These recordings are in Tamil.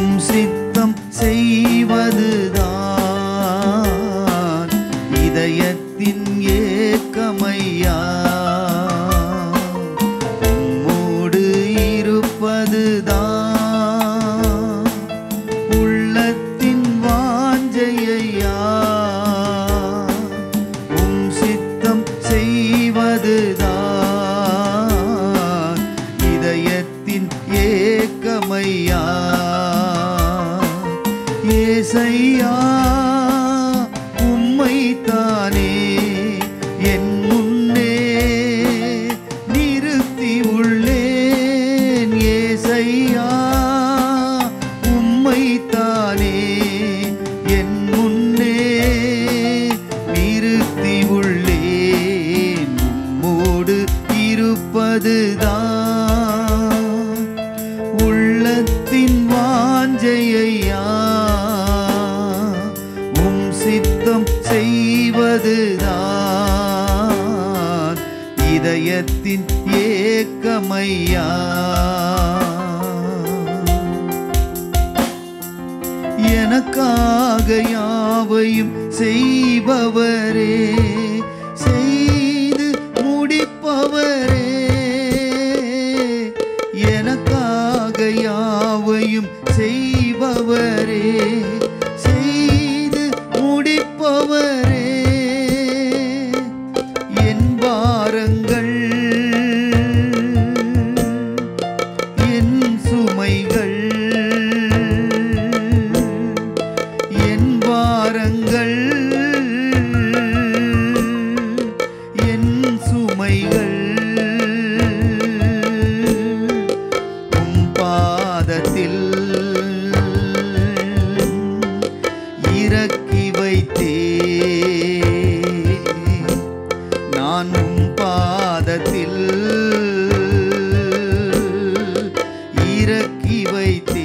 உம் சித்தம் செய்வதுதான் இதயத்தின் ஏக்கமையா உம்மோடு இருப்பதுதான் உள்ளத்தின் வாஞ்சையா உம் சித்தம் செய்வதுதான் இதயத்தின் ஏக்கமையா ஏசையா உம்மைத்தானே என் முன்னே நிறுத்தி உள்ளேன் ஏசையா உம்மைத்தானே என் முன்னே நிறுத்தி உள்ளேன் உம்மோடு இருப்பதுதான் உள்ளத்தின் வாஞ்சையா உம் சித்தம் செய்வதுதான் இதயத்தின் ஏக்கமையா எனக்காக யாவையும் செய்பவரே செய்து முடிப்பவரே எனக்காக யாவையும் செய்பவரே செய்து முடிப்பவரே என் பாரங்கள் என் சுமைகள் என் பாரங்கள் என் சுமைகள் உம் பாதத்தில் இறக்கி வைத்தே நான் உம் பாதத்தில் இறக்கி வைத்தே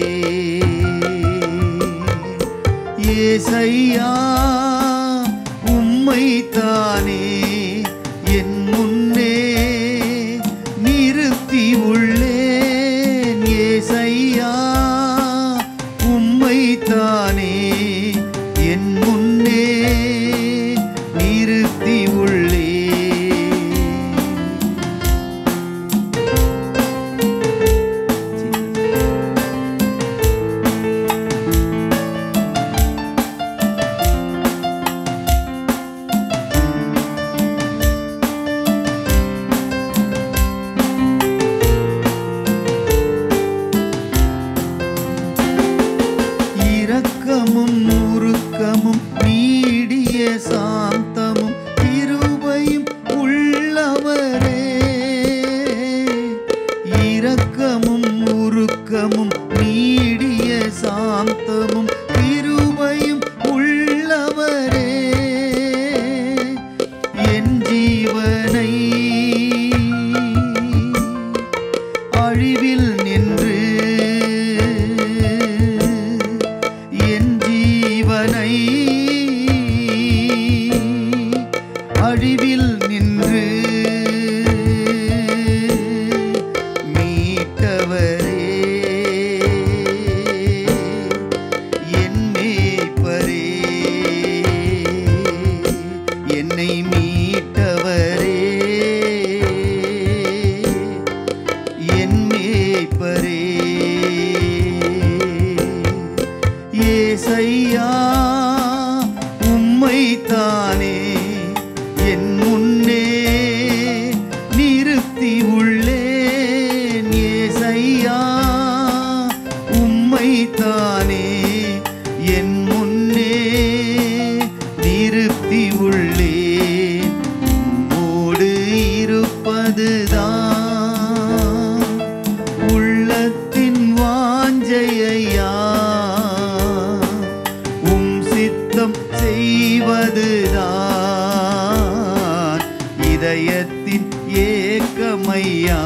ஏசையா உம்மைத்தானே என் முன்னே நிறுத்தி உள்ளேன் ஏசையா உம்மைத்தானே என் முன்னே நிறுத்தி உள்ளேன் இரக்கமும் உருக்கமும் நீடிய சாந்தமும் கிருபையும் உள்ளவரே இரக்கமும் உருக்கமும் நீடிய சாந்தமும் கிருபையும் உள்ளவரே என் ஜீவனை அழிவில் நின்று என் ஜீவனை அழிவில் நின்று மீட்டவரே என் மேய்ப்பரே என்னை மீட்டவரே என் மேய்ப்பரே ஏசையா உம்மைத்தானே என் முன்னே நிறுத்தி உள்ளேன் ஏசையா உம்மைத்தானே என் முன்னே நிறுத்தி உள்ளேன் உம்மோடு இருப்பதுதான் உள்ளத்தின் வாஞ்சையா உம் சித்தம் செய்வதுதான் இதயத்தின் ஏக்கமையா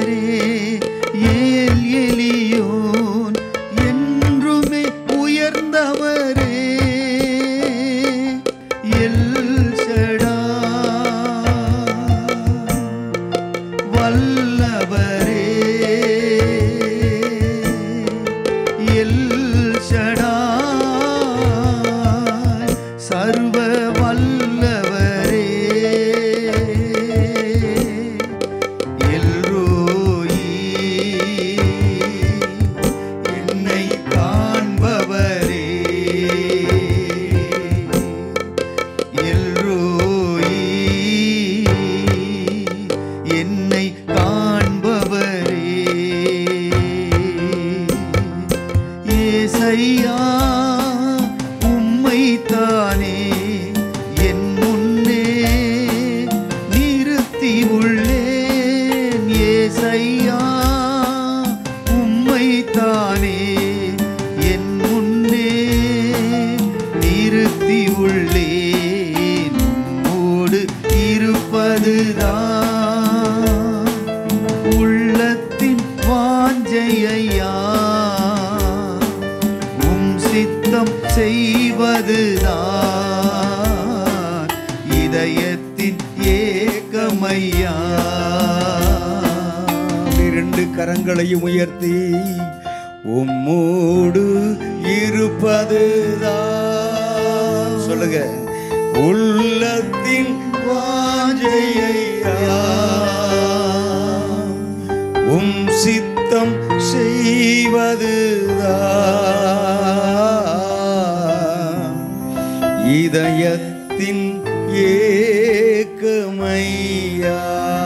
ஏல் எலியோன் என்றுமே உயர்ந்தவரே எல் வல்லவரே எல் ஷடாய் சர்வ வல்லவரே எல்ரோயி என்னை காண்பவரே எல்ரோயி என்னை காண்பவரே ஏசையா உம்மைத்தானே என் முன்னே நிறுத்தி உள்ளேன் ஏசையா உம்மைத்தானே என் முன்னே நிறுத்தி உள்ளேன் உம்மோடு இருப்பதுதான் உள்ளத்தின் வாஞ்சையா உம் சித்தம் செய்வதுதான் இதயத்தின் ஏக்கமையா இரண்டு கரங்களையும் உயர்த்தி உம்மோடு இருப்பதுதான் சொல்லுங்க உள்ளத்தின் வாஞ்சையா உம் சித்தம் செய்வதுதான் இதயத்தின் ஏக்கமையா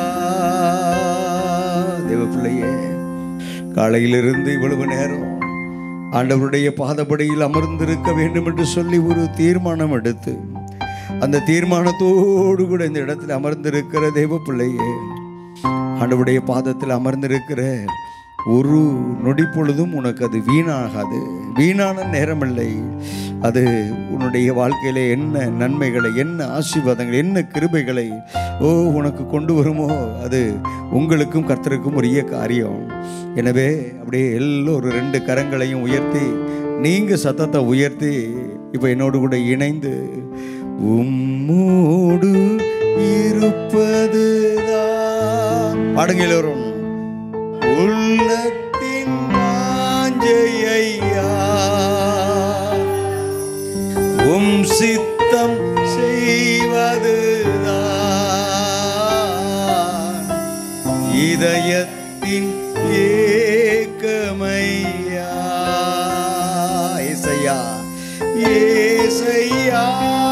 தேவ பிள்ளையே காலையிலிருந்து இவ்வளவு நேரம் ஆண்டவருடைய பாதப்படியில் அமர்ந்திருக்க வேண்டும் என்று சொல்லி ஒரு தீர்மானம் எடுத்து அந்த தீர்மானத்தோடு கூட இந்த இடத்தில் அமர்ந்திருக்கிற தேவ பிள்ளையே ஆண்டவருடைய பாதத்தில் அமர்ந்திருக்கிற ஒரு நொடி பொழுதும் உனக்கு அது வீணாகாது வீணான நேரமில்லை அது உன்னுடைய வாழ்க்கையில என்ன நன்மைகளை என்ன ஆசீர்வாதங்கள் என்ன கிருபைகளை ஓ உனக்கு கொண்டு வருமோ அது உங்களுக்கும் கர்த்தருக்கும் உரிய காரியம் எனவே அப்படியே எல்லோரும் ரெண்டு கரங்களையும் உயர்த்தி நீங்க சத்தத்தை உயர்த்தி இப்போ என்னோடு கூட இணைந்து உம்மோடு இருப்பதுதான் பாடுங்க எல்லோரும் உள்ளத்தின் வாஞ்சையா உம் சித்தம் செய்வதுதான் இதயத்தின் ஏக்கமையா ஏசையா ஏசையா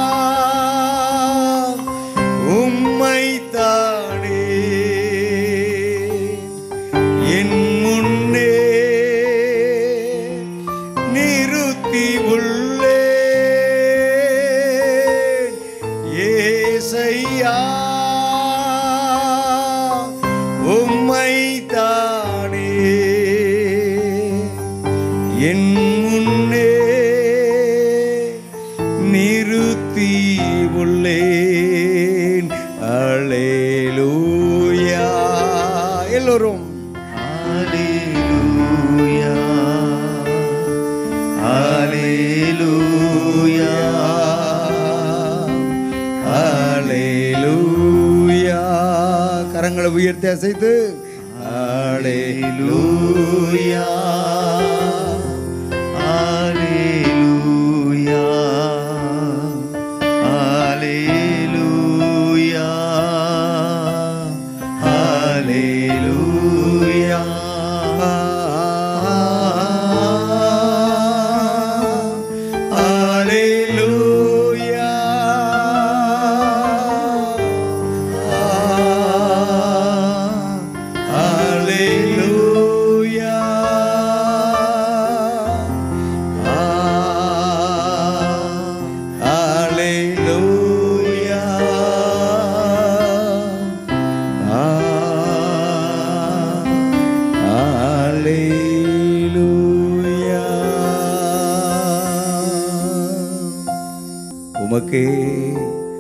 உம்மை தானே என் முன்னே நிறுத்தி உள்ளே ஏசையா உம்மை தானே என் முன்னே நிறுத்தி உள்ளேன் அலேலூயா எல்லோரும் Hallelujah. Hallelujah. அலேலூயா கரங்களை உயர்த்தி அசைத்து அலேலூயா Hallelujah. Hallelujah. Hallelujah. அலேலூயா அலேலூயா அலேலூயா அலேலூயா உமக்கே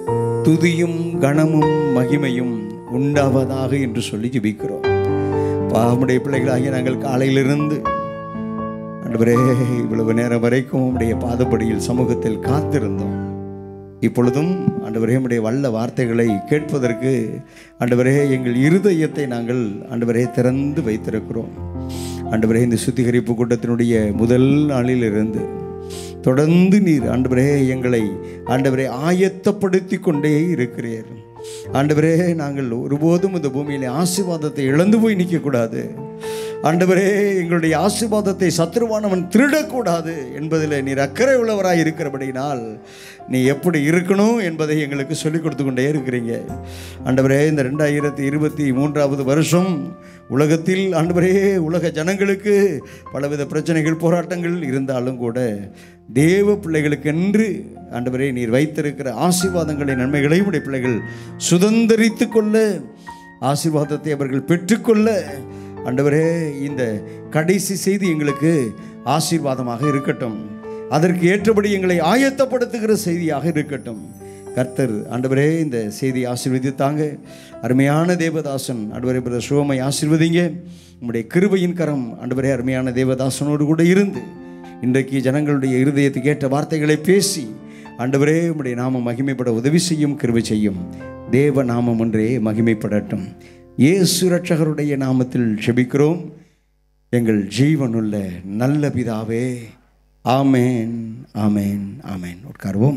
துதியும் கணமும் மகிமையும் உண்டாவதாக என்று சொல்லி ஜெபிக்கிறோம் அப்பா உம்முடைய பிள்ளைகளாகிய நாங்கள் காலையிலிருந்து ஆண்டவரே இவ்வளவு நேரம் வரைக்கும் உம்முடைய பாதப்படியில் சமூகத்தில் காத்திருந்தோம் இப்பொழுதும் ஆண்டவரே உம்முடைய வல்ல வார்த்தைகளை கேட்பதற்கு ஆண்டவரே எங்கள் இருதயத்தை நாங்கள் ஆண்டவரே திறந்து வைத்திருக்கிறோம் ஆண்டவரே இந்த சுத்திகரிப்பு கூட்டத்தினுடைய முதல் நாளிலிருந்து தொடர்ந்து நீர் ஆண்டவரே எங்களை ஆண்டவரே ஆயத்தப்படுத்தி கொண்டே இருக்கிறீர் ஆண்டவரே நாங்கள் ஒருபோதும் இந்த பூமியிலே ஆசீர்வாதத்தை இழந்து போய் நிற்கக்கூடாது ஆண்டவரே எங்களுடைய ஆசீர்வாதத்தை சத்ருவானவன் திருடக்கூடாது என்பதில் நீர் அக்கறை உள்ளவராய் இருக்கிறபடினால் நீ எப்படி இருக்கணும் என்பதை எங்களுக்கு சொல்லிக் கொடுத்து கொண்டே இருக்கிறீங்க ஆண்டவரே இந்த ரெண்டாயிரத்தி இருபத்தி மூன்றாவது வருஷம் உலகத்தில் ஆண்டவரே உலக ஜனங்களுக்கு பலவித பிரச்சனைகள் போராட்டங்கள் இருந்தாலும் கூட தேவ பிள்ளைகளுக்கென்று ஆண்டவரே நீர் வைத்திருக்கிற ஆசீர்வாதங்களை நன்மைகளை உடைய பிள்ளைகள் சுதந்திரித்து கொள்ள ஆசீர்வாதத்தை அவர்கள் பெற்றுக்கொள்ள ஆண்டவரே இந்த கடைசி செய்தி எங்களுக்கு ஆசீர்வாதமாக இருக்கட்டும் அதற்கு ஏற்றபடி எங்களை ஆயத்தப்படுத்துகிற செய்தியாக இருக்கட்டும் கர்த்தர் ஆண்டவரே இந்த செய்தியை ஆசீர்வதித்தாங்க அருமையான தேவதாசன் ஆண்டவரே பிரதர் சிவமை ஆசீர்வதிங்க உம்முடைய கிருபையின் கரம் ஆண்டவரே அருமையான தேவதாசனோடு கூட இருந்து இன்றைக்கு ஜனங்களுடைய இருதயத்துக்கு ஏற்ற வார்த்தைகளை பேசி ஆண்டவரே உம்முடைய நாமம் மகிமைப்பட உதவி செய்யும் கிருபை செய்யும் தேவ நாமம் ஒன்றே மகிமைப்படட்டும் இயேசு ரட்சகருடைய நாமத்தில் செபிக்கிறோம் எங்கள் ஜீவனுள்ள நல்ல பிதாவே ஆமேன் ஆமேன் ஆமேன் உட்காருவோம்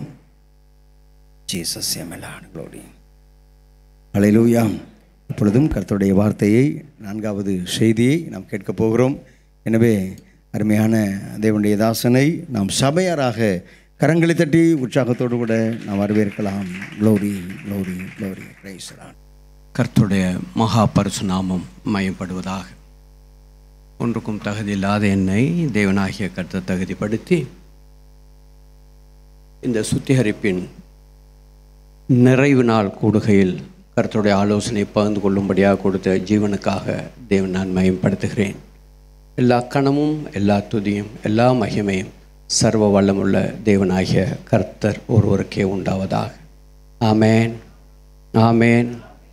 ஜீசஸ் எமலான் க்ளோரி அலையிலூயா இப்பொழுதும் கர்த்தருடைய வார்த்தையை நான்காவது செய்தியை நாம் கேட்கப் போகிறோம் எனவே அருமையான தேவனுடைய தாசனை நாம் சபையாராக கரங்களை தட்டி உற்சாகத்தோடு கூட நாம் வரவேற்கலாம் க்ளோரி க்ளோரி க்ளோரி பிரைஸ்லான் கர்த்தருடைய மகா பரிசு நாமம் மயப்படுவதாக ஒன்றுக்கும் தகுதியில்லாத என்னை தேவனாகிய கர்த்தர் தகுதிப்படுத்தி இந்த சுத்திகரிப்பின் நிறைவு நாள் கூடுகையில் கர்த்தருடைய ஆலோசனை பகிர்ந்து கொள்ளும்படியாக கொடுத்த ஜீவனுக்காக தேவன் நான் மயப்படுத்துகிறேன் எல்லா கணமும் எல்லா துதியும் எல்லா மகிமையும் சர்வ வல்லமுள்ள தேவனாகிய கர்த்தர் ஒருவருக்கே உண்டாவதாக ஆமேன் ஆமேன்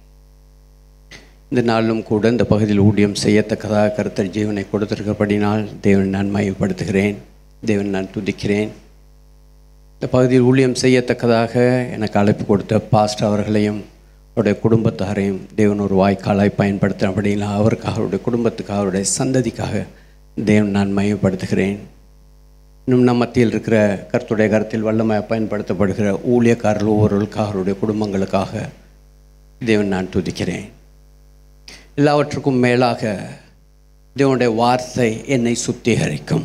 இந்த நாளிலும் கூட இந்த பகுதியில் ஊழியம் செய்யத்தக்கதாக கருத்தர் ஜீவனை கொடுத்திருக்கிறபடினால் தேவன் நான் மையப்படுத்துகிறேன் தேவன் நான் துதிக்கிறேன் இந்த பகுதியில் ஊழியம் செய்யத்தக்கதாக எனக்கு அழைப்பு கொடுத்த பாஸ்டர் அவர்களையும் அவருடைய குடும்பத்தாரையும் தேவன் ஒரு வாய்க்காலாய் பயன்படுத்தினபடினால் அவருக்காக அவருடைய குடும்பத்துக்காக அவருடைய சந்ததிக்காக தேவன் நான் மையப்படுத்துகிறேன் இன்னும் நம் மத்தியில் இருக்கிற கருத்துடைய கருத்தில் வல்லமையாக பயன்படுத்தப்படுகிற ஊழியக்காரர்கள் ஒவ்வொருவருக்காக அவருடைய குடும்பங்களுக்காக தேவன் நான் துதிக்கிறேன் எல்லாவற்றுக்கும் மேலாக தேவனுடைய வார்த்தை என்னை சுத்திகரிக்கும்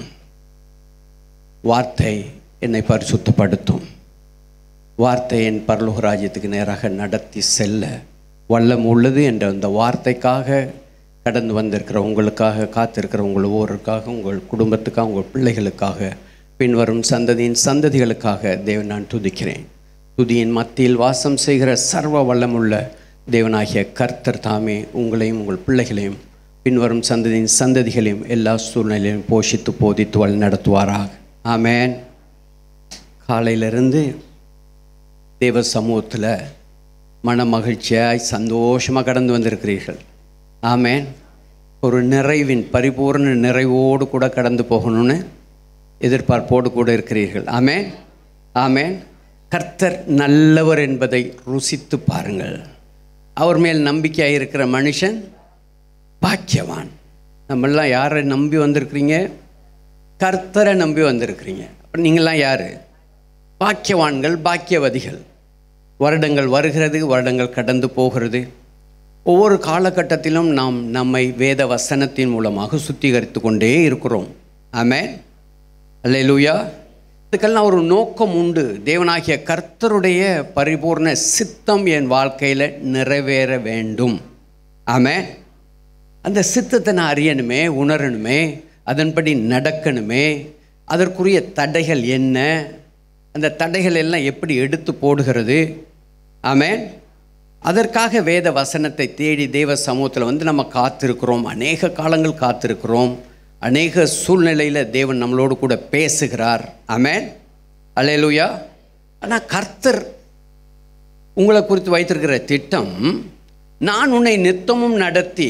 வார்த்தை என்னை பரிசுத்தப்படுத்தும் வார்த்தை என் பரலோக ராஜ்யத்துக்கு நேராக நடத்தி செல்ல வல்லம் உள்ளது என்ற அந்த வார்த்தைக்காக கடந்து வந்திருக்கிற உங்களுக்காக காத்திருக்கிற உங்கள் ஒவ்வொருக்காக உங்கள் குடும்பத்துக்காக உங்கள் பிள்ளைகளுக்காக பின்வரும் சந்ததியின் சந்ததிகளுக்காக தேவன் நான் துதிக்கிறேன் துதியின் மத்தியில் வாசம் செய்கிற சர்வ வல்லமுள்ள தேவனாகிய கர்த்தர் தாமே உங்களையும் உங்கள் பிள்ளைகளையும் பின்வரும் சந்ததியின் சந்ததிகளையும் எல்லா சூழ்நிலையிலும் போஷித்து போதித்து வழி நடத்துவாராக ஆமேன் காலையிலிருந்து தேவ சமூகத்தில் மன மகிழ்ச்சியாய் சந்தோஷமாக கடந்து வந்திருக்கிறீர்கள் ஆமேன் ஒரு நிறைவின் பரிபூர்ண நிறைவோடு கூட கடந்து போகணும்னு எதிர்பார்ப்போடு கூட இருக்கிறீர்கள் ஆமேன் ஆமேன் கர்த்தர் நல்லவர் என்பதை ருசித்து பாருங்கள் அவர் மேல் நம்பிக்கையாக இருக்கிற மனுஷன் பாக்கியவான் நம்மெல்லாம் யாரை நம்பி வந்திருக்கிறீங்க கர்த்தரை நம்பி வந்திருக்கிறீங்க அப்போ நீங்களாம் யார் பாக்கியவான்கள் பாக்கியவதிகள் வருடங்கள் வருகிறது வருடங்கள் கடந்து போகிறது ஒவ்வொரு காலகட்டத்திலும் நாம் நம்மை வேத வசனத்தின் மூலமாக சுத்திகரித்து கொண்டே இருக்கிறோம் ஆமே அல்லேலூயா இதுக்கெல்லாம் ஒரு நோக்கம் உண்டு தேவனாகிய கர்த்தருடைய பரிபூர்ண சித்தம் என் வாழ்க்கையில் நிறைவேற வேண்டும் ஆமே அந்த சித்தத்தை நான் அறியணுமே உணரணுமே அதன்படி நடக்கணுமே அதற்குரிய தடைகள் என்ன அந்த தடைகள் எல்லாம் எப்படி எடுத்து போடுகிறது ஆமென் அதற்காக வேத வசனத்தை தேடி தேவ சமூகத்தில் வந்து நம்ம காத்திருக்கிறோம் அநேக காலங்கள் காத்திருக்கிறோம் அநேக சூழ்நிலையில் தேவன் நம்மளோடு கூட பேசுகிறார் ஆமென் அல்லேலூயா ஆனால் கர்த்தர் உங்களை குறித்து வைத்திருக்கிற திட்டம் நான் உன்னை நித்தமும் நடத்தி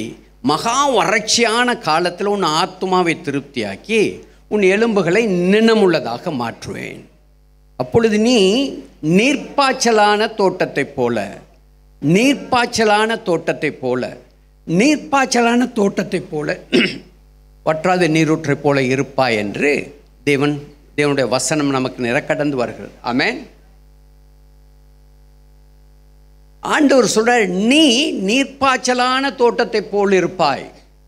மகா வறட்சியான காலத்தில் உன் ஆத்மாவை திருப்தியாக்கி உன் எலும்புகளை நினமுள்ளதாக மாற்றுவேன் அப்பொழுது நீ நீர்ப்பாய்ச்சலான தோட்டத்தைப் போல நீர்ப்பாய்ச்சலான தோட்டத்தைப் போல நீர்ப்பாய்ச்சலான தோட்டத்தைப் போல வற்றாத நீரூற்றைப் போல இருப்பாய் என்று தேவன் தேவனுடைய வசனம் நமக்கு நிறக்கடந்து வருகிறது ஆமென் ஆண்டவர் சொல்றார் நீ நீர்ப்பாய்ச்சலான தோட்டத்தைப் போல் இருப்பாய்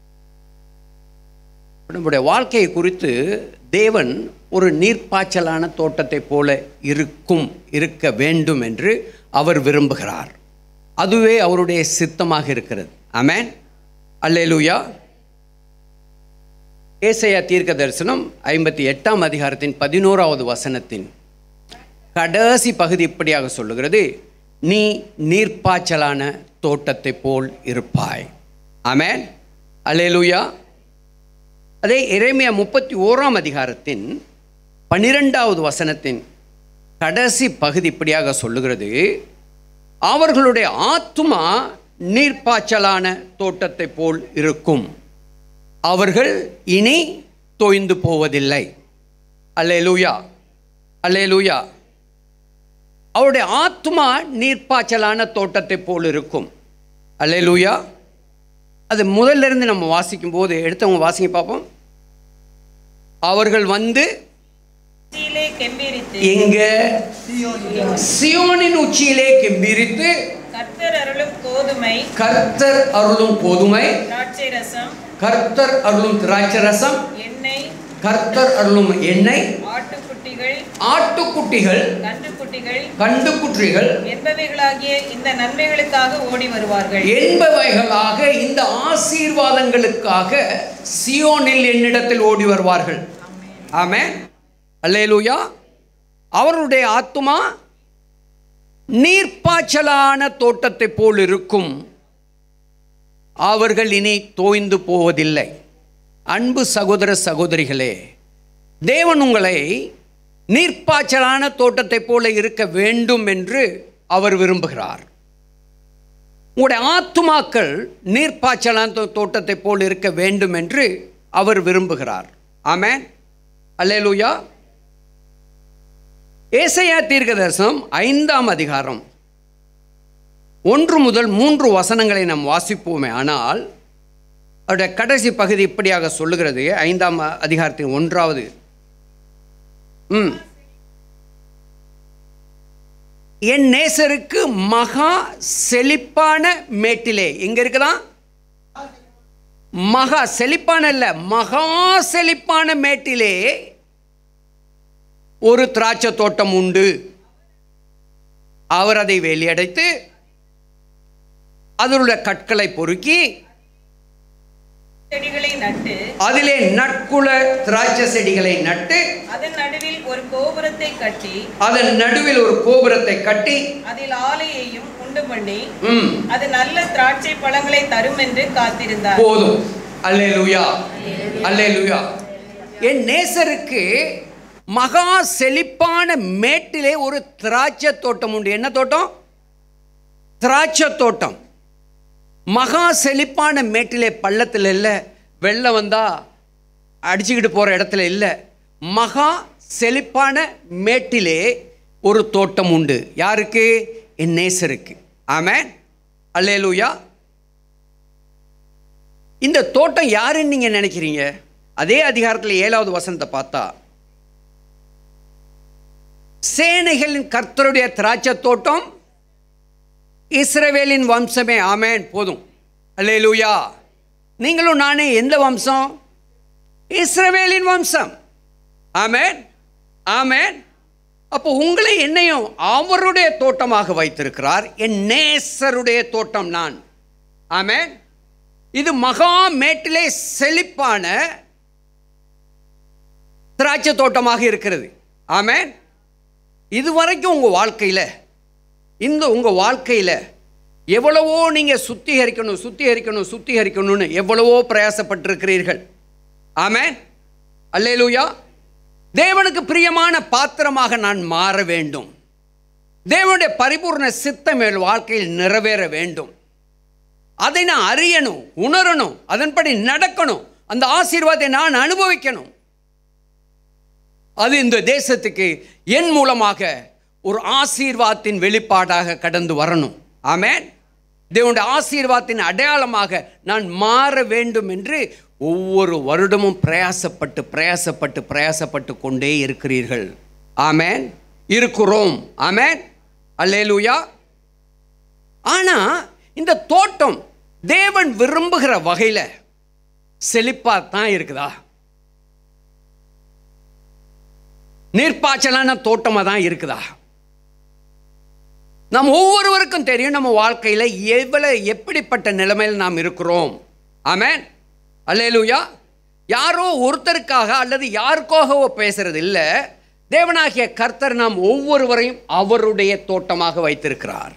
நம்முடைய வாழ்க்கையை குறித்து தேவன் ஒரு நீர்ப்பாய்ச்சலான தோட்டத்தைப் போல இருக்கும் இருக்க வேண்டும் என்று அவர் விரும்புகிறார் அதுவே அவருடைய சித்தமாக இருக்கிறது ஆமென் அல்லேலூயா ஏசையா தீர்க்க தரிசனம் ஐம்பத்தி எட்டாம் அதிகாரத்தின் பதினோராவது வசனத்தின் கடைசி பகுதி இப்படியாக சொல்லுகிறது நீ நீர்ப்பாய்ச்சலான தோட்டத்தைப் போல் இருப்பாய் ஆமென் அல்லேலூயா அதே இறைமையா முப்பத்தி ஓராம் அதிகாரத்தின் பன்னிரெண்டாவது வசனத்தின் கடைசி பகுதி இப்படியாக சொல்லுகிறது அவர்களுடைய ஆத்துமா நீர்ப்பாய்ச்சலான தோட்டத்தைப் போல் இருக்கும் அவர்கள் இனி தோய்ந்து போவதில்லை அல்லேலூயா அல்லேலூயா அவருடைய ஆத்மா நீர்ப்பாய்ச்சலான தோட்டத்தைப் போல் இருக்கும் அல்லேலூயா அது முதல்ல இருந்து நம்ம வாசிக்கும் போது எடுத்தவங்க வாசிங்க பார்ப்போம் அவர்கள் வந்து உச்சியிலே கெம்பீரித்து எங்க சியோனின் உச்சியிலே கெம்பீரித்து கர்த்தர் அருளும் கோதுமை கர்த்தர் அருளும் கோதுமை திராட்சை ரசம் கர்த்தர் அருளும் திராட்சை ரசம் எண்ணெய் கர்த்தர் அருளும் எண்ணெய் ஆட்டுக்குட்டிகள் ஆட்டுக்குட்டிகள் கன்றுக்குட்டிகள் கண்டுக்குட்டிகள் என்பவைகளாகிய இந்த நன்மைகளுக்காக ஓடி வருவார்கள் என்பவைகளாக இந்த ஆசீர்வாதங்களுக்காக சியோனில் என்னிடத்தில் ஓடி வருவார்கள் ஆமென் அல்லேலூயா அவருடைய ஆத்துமா நீர்ப்பாய்ச்சலான தோட்டத்தைப் போல் இருக்கும் அவர்கள் இனி தோய்ந்து போவதில்லை அன்பு சகோதர சகோதரிகளே தேவன் உங்களை நீர்ப்பாய்ச்சலான தோட்டத்தைப் போல இருக்க வேண்டும் என்று அவர் விரும்புகிறார் உங்களுடைய ஆத்துமாக்கள் நீர்ப்பாய்ச்சலான தோ- தோட்டத்தைப் போல் இருக்க வேண்டும் என்று அவர் விரும்புகிறார் ஆமென் அல்லேலூயா ஏசையா தீர்க்கதரிசனம் ஐந்தாம் அதிகாரம் ஒன்று முதல் மூன்று வசனங்களை நாம் வாசிப்போமே ஆனால் அவருடைய கடைசி பகுதி இப்படியாக சொல்லுகிறது ஐந்தாம் அதிகாரத்தின் ஒன்றாவது ம் என் நேசருக்கு மகா செழிப்பான மேட்டிலே எங்க இருக்குதான் மகா செழிப்பான இல்ல மகா செழிப்பான மேட்டிலே ஒரு திராட்சை தோட்டம் உண்டு அவர் அதை வெளியடைத்து அதிலுள்ள கற்களை பொறுக்கி செடிகளை நட்டு அதிலே நட்குல திராட்சை செடிகளை நட்டு அதன் நடுவில் ஒரு கோபுரத்தை கட்டி அதன் நடுவில் ஒரு கோபுரத்தை கட்டி அதில் ஆலையையும் உண்டு பண்ணி ம் அது நல்ல திராட்சை பழங்களை தரும் என்று காத்திருந்தார் போதும் அல்லேலூயா அல்லேலூயா என் நேசருக்கு மகா செழிப்பான மேட்டிலே ஒரு திராட்சை தோட்டம் உண்டு என்ன தோட்டம் திராட்சை தோட்டம் மகா செழிப்பான மேட்டிலே பள்ளத்தில் இல்லை வெள்ளம் வந்தா அடிச்சுக்கிட்டு போகிற இடத்துல இல்லை மகா செழிப்பான மேட்டிலே ஒரு தோட்டம் உண்டு யாருக்கு என் நேசருக்கு ஆமென் அல்லேலூயா இந்த தோட்டம் யாருன்னு நீங்கள் நினைக்கிறீங்க அதே அதிகாரத்தில் ஏழாவது வசனத்தை பார்த்தா சேனைகளின் கர்த்தருடைய திராட்சை தோட்டம் இஸ்ரவேலின் வம்சமே ஆமேன் போதும் அல்லேலூயா நீங்களும் நானே எந்த வம்சம் இஸ்ரவேலின் வம்சம் ஆமேன் ஆமேன் அப்போ உங்களை என்னையும் அவருடைய தோட்டமாக வைத்திருக்கிறார் என் நேசருடைய தோட்டம் நான் ஆமேன் இது மகா மேட்டிலே செழிப்பான திராட்சை தோட்டமாக இருக்கிறது ஆமேன் இதுவரைக்கும் உங்கள் வாழ்க்கையில் இந்த உங்கள் வாழ்க்கையில் எவ்வளவோ நீங்கள் சுத்திகரிக்கணும் சுத்திகரிக்கணும் சுத்திகரிக்கணும்னு எவ்வளவோ பிரயாசப்பட்டிருக்கிறீர்கள் ஆமென் அல்லேலூயா தேவனுக்கு பிரியமான பாத்திரமாக நான் மாற வேண்டும் தேவனுடைய பரிபூர்ண சித்தம் என் வாழ்க்கையில் நிறைவேற வேண்டும் அதை நான் அறியணும் உணரணும் அதன்படி நடக்கணும் அந்த ஆசீர்வாதத்தை நான் அனுபவிக்கணும் அது இந்த தேசத்துக்கு என் மூலமாக ஒரு ஆசீர்வாதத்தின் வெளிப்பாடாக கடந்து வரணும் ஆமென் தேவனுடைய ஆசீர்வாதத்தின் அடையாளமாக நான் மாற வேண்டும் என்று ஒவ்வொரு வருடமும் பிரயாசப்பட்டு பிரயாசப்பட்டு பிரயாசப்பட்டு கொண்டே இருக்கிறீர்கள் ஆமென் இருக்கிறோம் ஆமென் அல்லேலூயா ஆனா இந்த தோட்டம் தேவன் விரும்புகிற வகையில் செழிப்பா தான் இருக்குதா நீர்ப்பாய்ச்சலான தோட்டமாக தான் இருக்குதா நம்ம ஒவ்வொருவருக்கும் தெரியும் நம்ம வாழ்க்கையில் எவ்வளவு எப்படிப்பட்ட நிலைமையில் நாம் இருக்கிறோம் ஆமென் அல்லேலூயா யாரோ ஒருத்தருக்காக அல்லது யாருக்காகவோ பேசுறது இல்லை தேவனாகிய கர்த்தர் நாம் ஒவ்வொருவரையும் அவருடைய தோட்டமாக வைத்திருக்கிறார்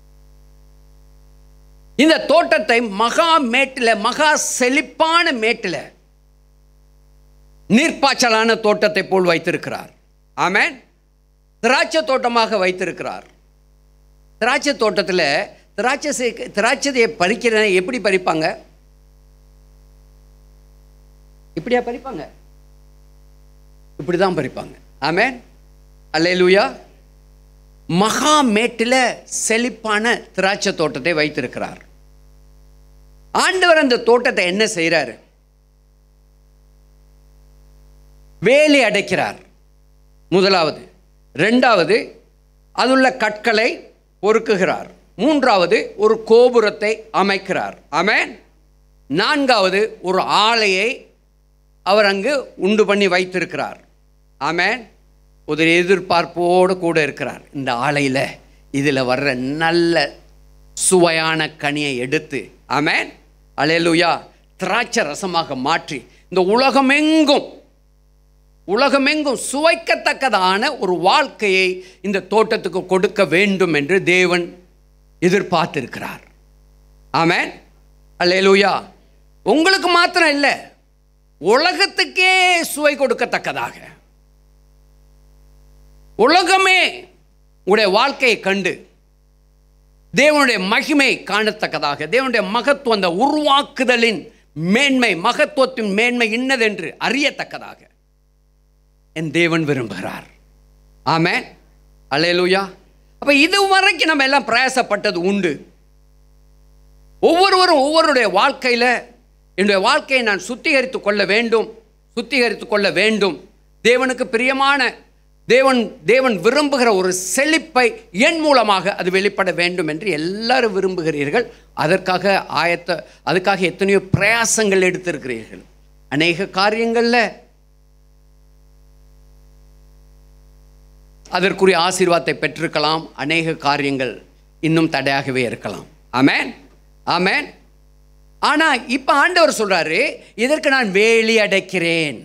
இந்த தோட்டத்தை மகா மேட்டில் மகா செழிப்பான மேட்டில் நீர்ப்பாய்ச்சலான தோட்டத்தை போல் வைத்திருக்கிறார் ஆமென் திராட்சை தோட்டமாக வைத்திருக்கிறார் திராட்சை தோட்டத்தில் திராட்சை சே- திராட்சையை பறிக்கிற எப்படி பறிப்பாங்க இப்படியா பறிப்பாங்க இப்படி தான் பறிப்பாங்க ஆமென் அல்லேலூயா மகா மேட்டில் செழிப்பான திராட்சை தோட்டத்தை வைத்திருக்கிறார் ஆண்டவர் அந்த தோட்டத்தை என்ன செய்கிறாரு வேலி அடைக்கிறார் முதலாவது ரெண்டாவது அதுள்ள கற்களை பொறுக்குகிறார் மூன்றாவது ஒரு கோபுரத்தை அமைக்கிறார் ஆமென் நான்காவது ஒரு ஆலையை அவர் அங்கு உண்டு பண்ணி வைத்திருக்கிறார் ஆமென் ஒரு எதிர்பார்ப்போடு கூட இருக்கிறார் இந்த ஆலையில் இதில் வர்ற நல்ல சுவையான கனியை எடுத்து ஆமென் அலையலுயா திராட்சை ரசமாக மாற்றி இந்த உலகமெங்கும் உலகமெங்கும் சுவைக்கத்தக்கதான ஒரு வாழ்க்கையை இந்த தோட்டத்துக்கு கொடுக்க வேண்டும் என்று தேவன் எதிர்பார்த்திருக்கிறார் ஆமென் அல்லேலூயா உங்களுக்கு மாத்திரம் இல்லை உலகத்துக்கே சுவை கொடுக்கத்தக்கதாக உலகமே உடைய வாழ்க்கையை கண்டு தேவனுடைய மகிமை காணத்தக்கதாக தேவனுடைய மகத்துவம் அந்த உருவாக்குதலின் மேன்மை மகத்துவத்தின் மேன்மை இன்னதென்று அறியத்தக்கதாக என் தேவன் விரும்புகிறார் ஆமென் அல்லேலூயா அப்ப இதுவரைக்கும் நம்ம எல்லாம் பிரயாசப்பட்டது உண்டு ஒவ்வொருவரும் ஒவ்வொருடைய வாழ்க்கையில் என்னுடைய வாழ்க்கையை நான் சுத்திகரித்து கொள்ள வேண்டும் சுத்திகரித்து கொள்ள வேண்டும் தேவனுக்கு பிரியமான தேவன் தேவன் விரும்புகிற ஒரு செழிப்பை என் மூலமாக அது வெளிப்பட வேண்டும் என்று எல்லாரும் விரும்புகிறீர்கள் அதற்காக ஆயத்த அதுக்காக எத்தனையோ பிரயாசங்கள் எடுத்திருக்கிறீர்கள் அநேக காரியங்களில் அதற்குரிய ஆசீர்வாதத்தை பெற்றிருக்கலாம் அநேக காரியங்கள் இன்னும் தடையாகவே இருக்கலாம் ஆமென் ஆமென் ஆனால் இப்போ ஆண்டவர் சொல்றாரு இதற்கு நான் வேலி அடைக்கிறேன்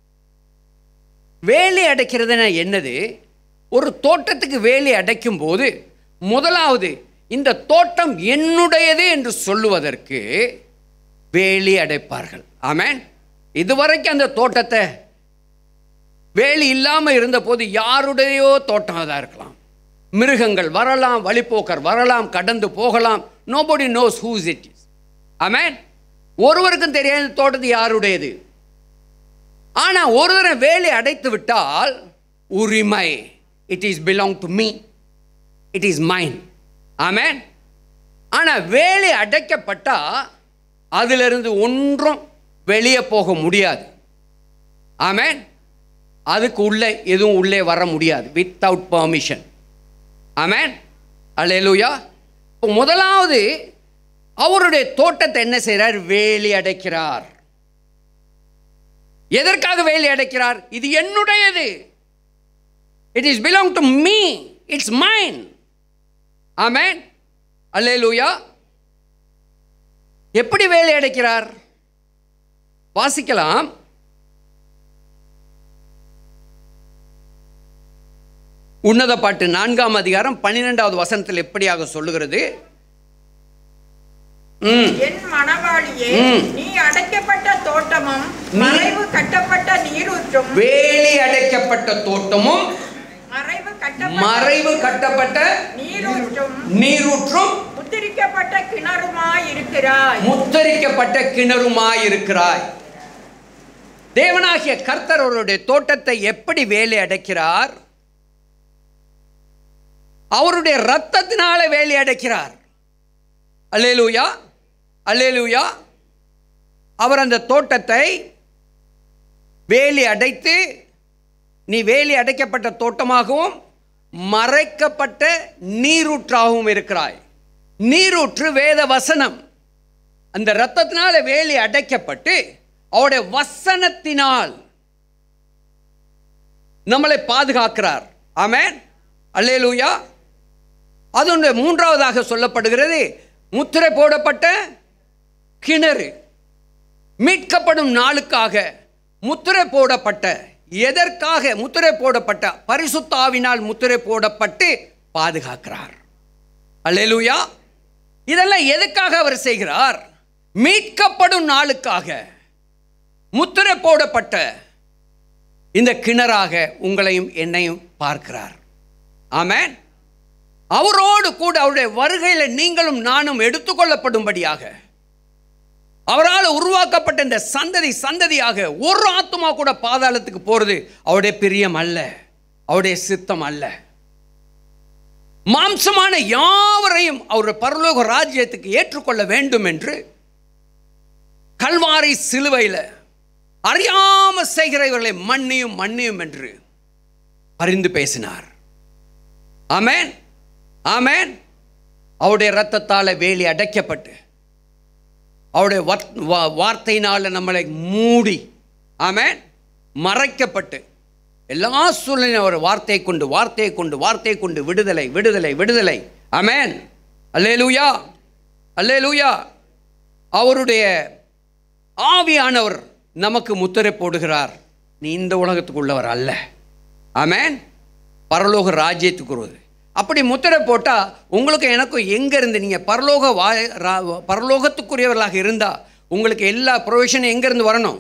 வேலி அடைக்கிறதுனா என்னது ஒரு தோட்டத்துக்கு வேலி அடைக்கும் போது முதலாவது இந்த தோட்டம் என்னுடையது என்று சொல்லுவதற்கு வேலி அடைப்பார்கள் ஆமென் இதுவரைக்கும் அந்த தோட்டத்தை வேலி இல்லாமல் இருந்தபோது யாருடையோ தோட்டம் தான் இருக்கலாம் மிருகங்கள் வரலாம் வழிப்போக்கர் வரலாம் கடந்து போகலாம் nobody knows whose it is ஆமென் ஒருவருக்கும் தெரியாத தோட்டத்து யாருடையது ஆனால் ஒரு தடவை வேலி அடைத்து விட்டால் உரிமை it is belong to me it is mine ஆமென் ஆனால் வேலி அடைக்கப்பட்டா அதிலிருந்து ஒன்றும் வெளியே போக முடியாது ஆமென் அதுக்கு உள்ளே எதுவும் உள்ளே வர முடியாது வித்தவுட் பர்மிஷன் ஆமென் அல்லேலூயா இப்போ முதலாவது அவருடைய தோட்டத்தை என்ன செய்கிறார் வேலி அடைக்கிறார் எதற்காக வேலி அடைக்கிறார் இது என்னுடையது it is belong to me it's mine ஆமென் அல்லேலூயா எப்படி வேலி அடைக்கிறார் வாசிக்கலாம் உன்னத பாட்டு நான்காம் அதிகாரம் பன்னிரெண்டாவது வசனத்தில் எப்படியாக சொல்லுகிறது ம் என் மணவாளியே ம். நீ அடைக்கப்பட்ட தோட்டமும் மறைவு கட்டப்பட்ட நீரூற்றும் வேலி அடைக்கப்பட்ட தோட்டமும் மறைவு கட்டப்பட்ட மறைவு கட்டப்பட்ட நீரூற்றும் நீரூற்றும் முத்திரிக்கப்பட்ட கிணறுமாய் இருக்கிறாய் முத்தரிக்கப்பட்ட கிணறுமாய் இருக்கிறாய் தேவனாகிய கர்த்தர் அவருடைய தோட்டத்தை எப்படி வேலை அடைக்கிறார் அவருடைய ரத்தத்தினால வேலை அடைக்கிறார் அல்லேலூயா அல்லேலூயா அவர் அந்த தோட்டத்தை வேலி அடைத்து நீ வேலி அடைக்கப்பட்ட தோட்டமாகவும் மறைக்கப்பட்ட நீரூற்றாகவும் இருக்கிறாய் நீரூற்று வேத வசனம் அந்த இரத்தத்தினால வேலி அடைக்கப்பட்டு அவருடைய வசனத்தினால் நம்மளை பாதுகாக்கிறார் ஆமென் அல்லேலூயா அது மூன்றாவதாக சொல்லப்படுகிறது முத்திரை போடப்பட்ட கிணறு மீட்கப்படும் நாளுக்காக முத்திரை போடப்பட்ட எதற்காக முத்திரை போடப்பட்ட பரிசுத்தாவினால் முத்திரை போடப்பட்டு பாதுகாக்கிறார் அல்லேலூயா இதெல்லாம் எதுக்காக அவர் செய்கிறார் மீட்கப்படும் நாளுக்காக முத்திரை போடப்பட்ட இந்த கிணறாக உங்களையும் என்னையும் பார்க்கிறார் ஆமென் அவரோடு கூட அவருடைய வருகையில் நீங்களும் நானும் எடுத்துக்கொள்ளப்படும்படியாக அவரால் உருவாக்கப்பட்ட இந்த சந்ததி சந்ததியாக ஒரு ஆத்மா கூட பாதாளத்துக்கு போறது அவருடைய பிரியம் அல்ல அவருடைய சித்தம் அல்ல மாம்சமான யாவரையும் அவருடைய பரலோக ராஜ்யத்துக்கு ஏற்றுக்கொள்ள வேண்டும் என்று கல்வாரி சிலுவையில் அறியாம செய்கிற இவர்களை மன்னியும் மன்னியும் என்று பரிந்து பேசினார் ஆமென் ஆமென் அவருடைய இரத்தத்தால் வேலி அடைக்கப்பட்டு அவருடைய வத்- வா- வார்த்தையினால் நம்மளை மூடி ஆமென் மறைக்கப்பட்டு எல்லா சூழ்நிலையும் அவர் வார்த்தையை கொண்டு வார்த்தையை கொண்டு வார்த்தையை கொண்டு விடுதலை விடுதலை விடுதலை ஆமென் அல்லேலூயா அல்லேலூயா அவருடைய ஆவியானவர் நமக்கு முத்திரை போடுகிறார் நீ இந்த உலகத்துக்குள்ளவர் அல்ல ஆமென் பரலோக ராஜ்யத்துக்குரியது அப்படி முத்திரை போட்டால் உங்களுக்கு எனக்கும் எங்கே இருந்து நீங்கள் பரலோக வா ரா- பரலோகத்துக்குரியவர்களாக இருந்தால் உங்களுக்கு எல்லா ப்ரொவிஷனும் எங்கேருந்து வரணும்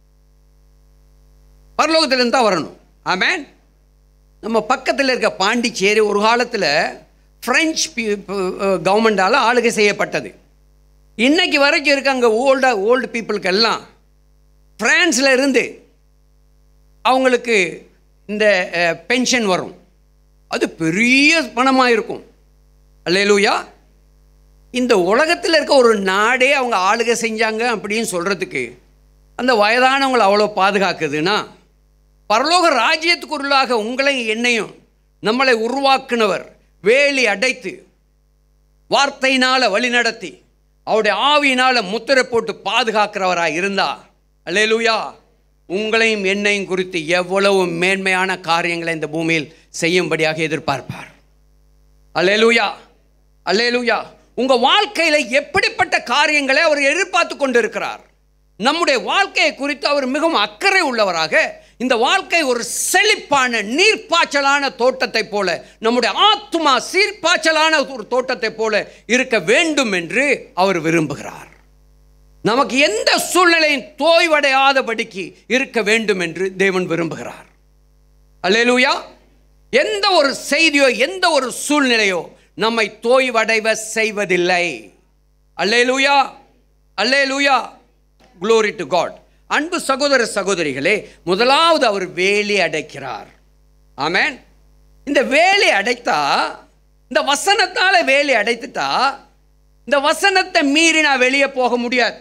பரலோகத்திலிருந்து தான் வரணும் ஆமென் நம்ம பக்கத்தில் இருக்க பாண்டிச்சேரி ஒரு காலத்தில் ஃப்ரெஞ்ச் கவர்மெண்டால் ஆளுகை செய்யப்பட்டது இன்னைக்கு வரைக்கும் இருக்க அங்கே ஓல்டா ஓல்டு பீப்புளுக்கு எல்லாம் பிரான்ஸில் இருந்து அவங்களுக்கு இந்த பென்ஷன் வரும் அது பெரிய பணமாக இருக்கும் அல்லேலூயா இந்த உலகத்தில் இருக்க ஒரு நாடே அவங்க ஆளுகை செஞ்சாங்க அப்படின்னு சொல்கிறதுக்கு அந்த வயதானவங்களை அவ்வளோ பாதுகாக்குதுன்னா பரலோக ராஜ்யத்துக்குள்ளாக உங்களையும் என்னையும் நம்மளை உருவாக்குனவர் வேலி அடைத்து வார்த்தையினால் வழிநடத்தி அவருடைய ஆவியினால் முத்திரை போட்டு பாதுகாக்கிறவராக இருந்தா அல்லேலூயா உங்களையும் என்னையும் குறித்து எவ்வளவு மேன்மையான காரியங்களை இந்த பூமியில் செய்யும்படியாக எதிர்பார்ப்பார் அல்லேலூயா அல்லேலூயா உங்க வாழ்க்கையில எப்படிப்பட்ட காரியங்களை அவர் எதிர்பார்த்து கொண்டிருக்கிறார் நம்முடைய வாழ்க்கையை குறித்து அவர் மிகவும் அக்கறை உள்ளவராக இந்த வாழ்க்கை ஒரு செழிப்பான நீர்ப்பாய்ச்சலான தோட்டத்தை போல நம்முடைய ஆத்துமா சீர்ப்பாய்ச்சலான ஒரு தோட்டத்தை போல இருக்க வேண்டும் என்று அவர் விரும்புகிறார் நமக்கு எந்த சூழ்நிலையும் தோய்வடையாதபடிக்கு இருக்க வேண்டும் என்று தேவன் விரும்புகிறார் அல்லேலூயா எந்த ஒரு செய்தியோ எந்த ஒரு சூழ்நிலையோ நம்மை தோய்வடைவ செய்வதில்லை அல்லேலூயா அல்லேலூயா glory டு காட் அன்பு சகோதர சகோதரிகளே முதலாவது அவர் வேலி அடைக்கிறார் ஆமென் இந்த வேலி அடைத்தா இந்த வசனத்தால வேலி அடைத்துட்டா இந்த வசனத்தை மீறி நான் வெளியே போக முடியாது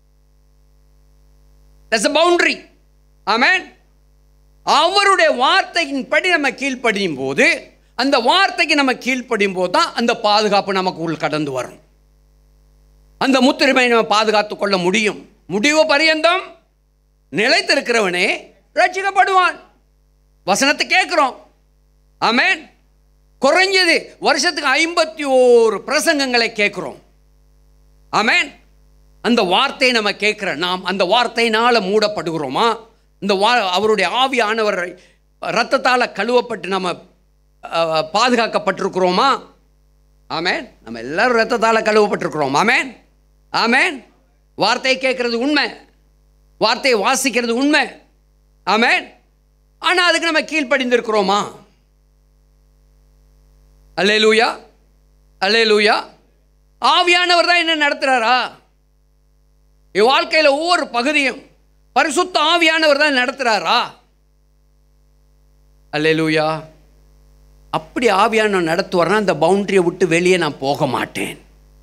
There's a boundary. ஆமென் அவருடைய வார்த்தையின்படி நம்ம கீழ்ப்படியும் போது அந்த வார்த்தைக்கு நம்ம கீழ்ப்படியும் போது தான் அந்த பாதுகாப்பு நமக்கு உள் கடந்து வரும் அந்த முத்திரிமை நம்ம பாதுகாத்து கொள்ள முடியும் முடிவு பரியந்தம் நிலைத்திருக்கிறவனே ரட்சிக்கப்படுவான் வசனத்தை கேட்குறோம் ஆமென் குறைஞ்சது வருஷத்துக்கு ஐம்பத்தி ஓரு பிரசங்கங்களை கேட்குறோம் ஆமென் அந்த வார்த்தையை நம்ம கேட்குற நாம் அந்த வார்த்தையினால் மூடப்படுகிறோமா இந்த வா அவருடைய ஆவியானவர் ரத்தத்தால் கழுவப்பட்டு நம்ம அஹ், பாதுகாக்கப்பட்டிருக்கிறோமா ஆமென் நம்ம எல்லாரும் ரத்தத்தால் கழுவப்பட்டிருக்கிறோம் ஆமென் ஆமென் வார்த்தையை கேட்குறது உண்மை வார்த்தையை வாசிக்கிறது உண்மை ஆமென் ஆனால் அதுக்கு நம்ம ஆவியானவர் தான் என்ன நடத்துகிறாரா என் வாழ்க்கையில் ஒவ்வொரு பகுதியும் பரிசுத்த ஆவியானவர் தான் நடத்துகிறாரா அல்லேலூயா அப்படி ஆவியானவர் நடத்துவார்னா அந்த பவுண்டரியை விட்டு வெளியே நான் போக மாட்டேன்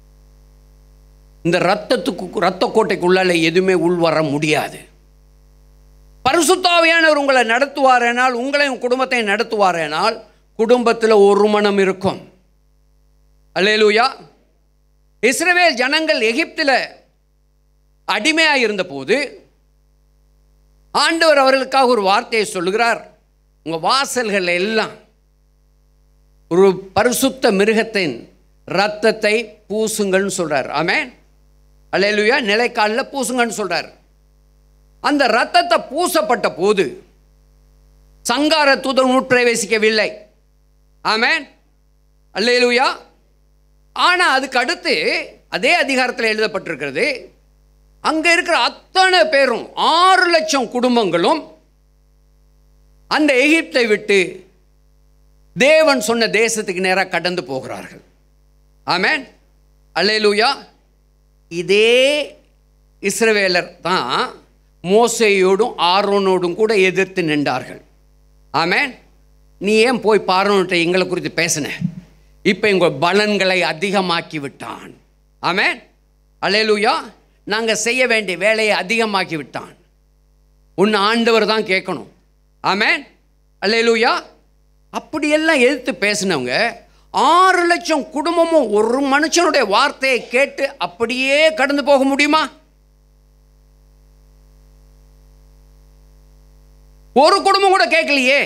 இந்த ரத்தத்துக்கு ரத்த கோட்டைக்குள்ளால எதுவுமே உள் வர முடியாது பரிசுத்தாவியானவர் உங்களை நடத்துவாரேனால் உங்களையும் குடும்பத்தையும் நடத்துவாரேனால் குடும்பத்தில் ஒரு மனம் இருக்கும் அல்லேலூயா இஸ்ரவேல் ஜனங்கள் எகிப்தில் அடிமையாக இருந்தபோது ஆண்டவர் அவர்களுக்காக ஒரு வார்த்தையை சொல்லுகிறார் உங்கள் வாசல்கள் எல்லாம் ஒரு பரிசுத்த மிருகத்தின் ரத்தத்தை பூசுங்கள்னு சொல்றார் ஆமென் அல்லேலூயா நிலைக்காலில் பூசுங்கன்னு சொல்றார் அந்த ரத்தத்தை பூசப்பட்ட போது சங்கார தூதன் உட்பிரவேசிக்கவில்லை ஆமென் அல்லேலூயா ஆனால் அதுக்கு அடுத்து அதே அதிகாரத்தில் எழுதப்பட்டிருக்கிறது அங்கே இருக்கிற அத்தனை பேரும் ஆறு லட்சம் குடும்பங்களும் அந்த எகிப்தை விட்டு தேவன் சொன்ன தேசத்துக்கு நேராக கடந்து போகிறார்கள் ஆமென் அல்லேலூயா இதே இஸ்ரவேலர் தான் மோசையோடும் ஆரோனோடும் கூட எதிர்த்து நின்றார்கள் ஆமென் நீ ஏன் போய் பார்வன்கிட்ட எங்களை குறித்து பேசின இப்போ எங்கள் பலன்களை அதிகமாக்கி விட்டான் ஆமென் அல்லேலூயா நாங்கள் செய்ய வேண்டிய வேலையை அதிகமாக்கி விட்டான் உன்னை ஆண்டவர் தான் கேட்கணும் ஆமென் அல்லேலூயா அப்படியெல்லாம் எதிர்த்து பேசினவங்க ஆறு லட்சம் குடும்பமும் ஒரு மனுஷனுடைய வார்த்தையை கேட்டு அப்படியே கடந்து போக முடியுமா ஒரு குடும்பம் கூட கேட்கலையே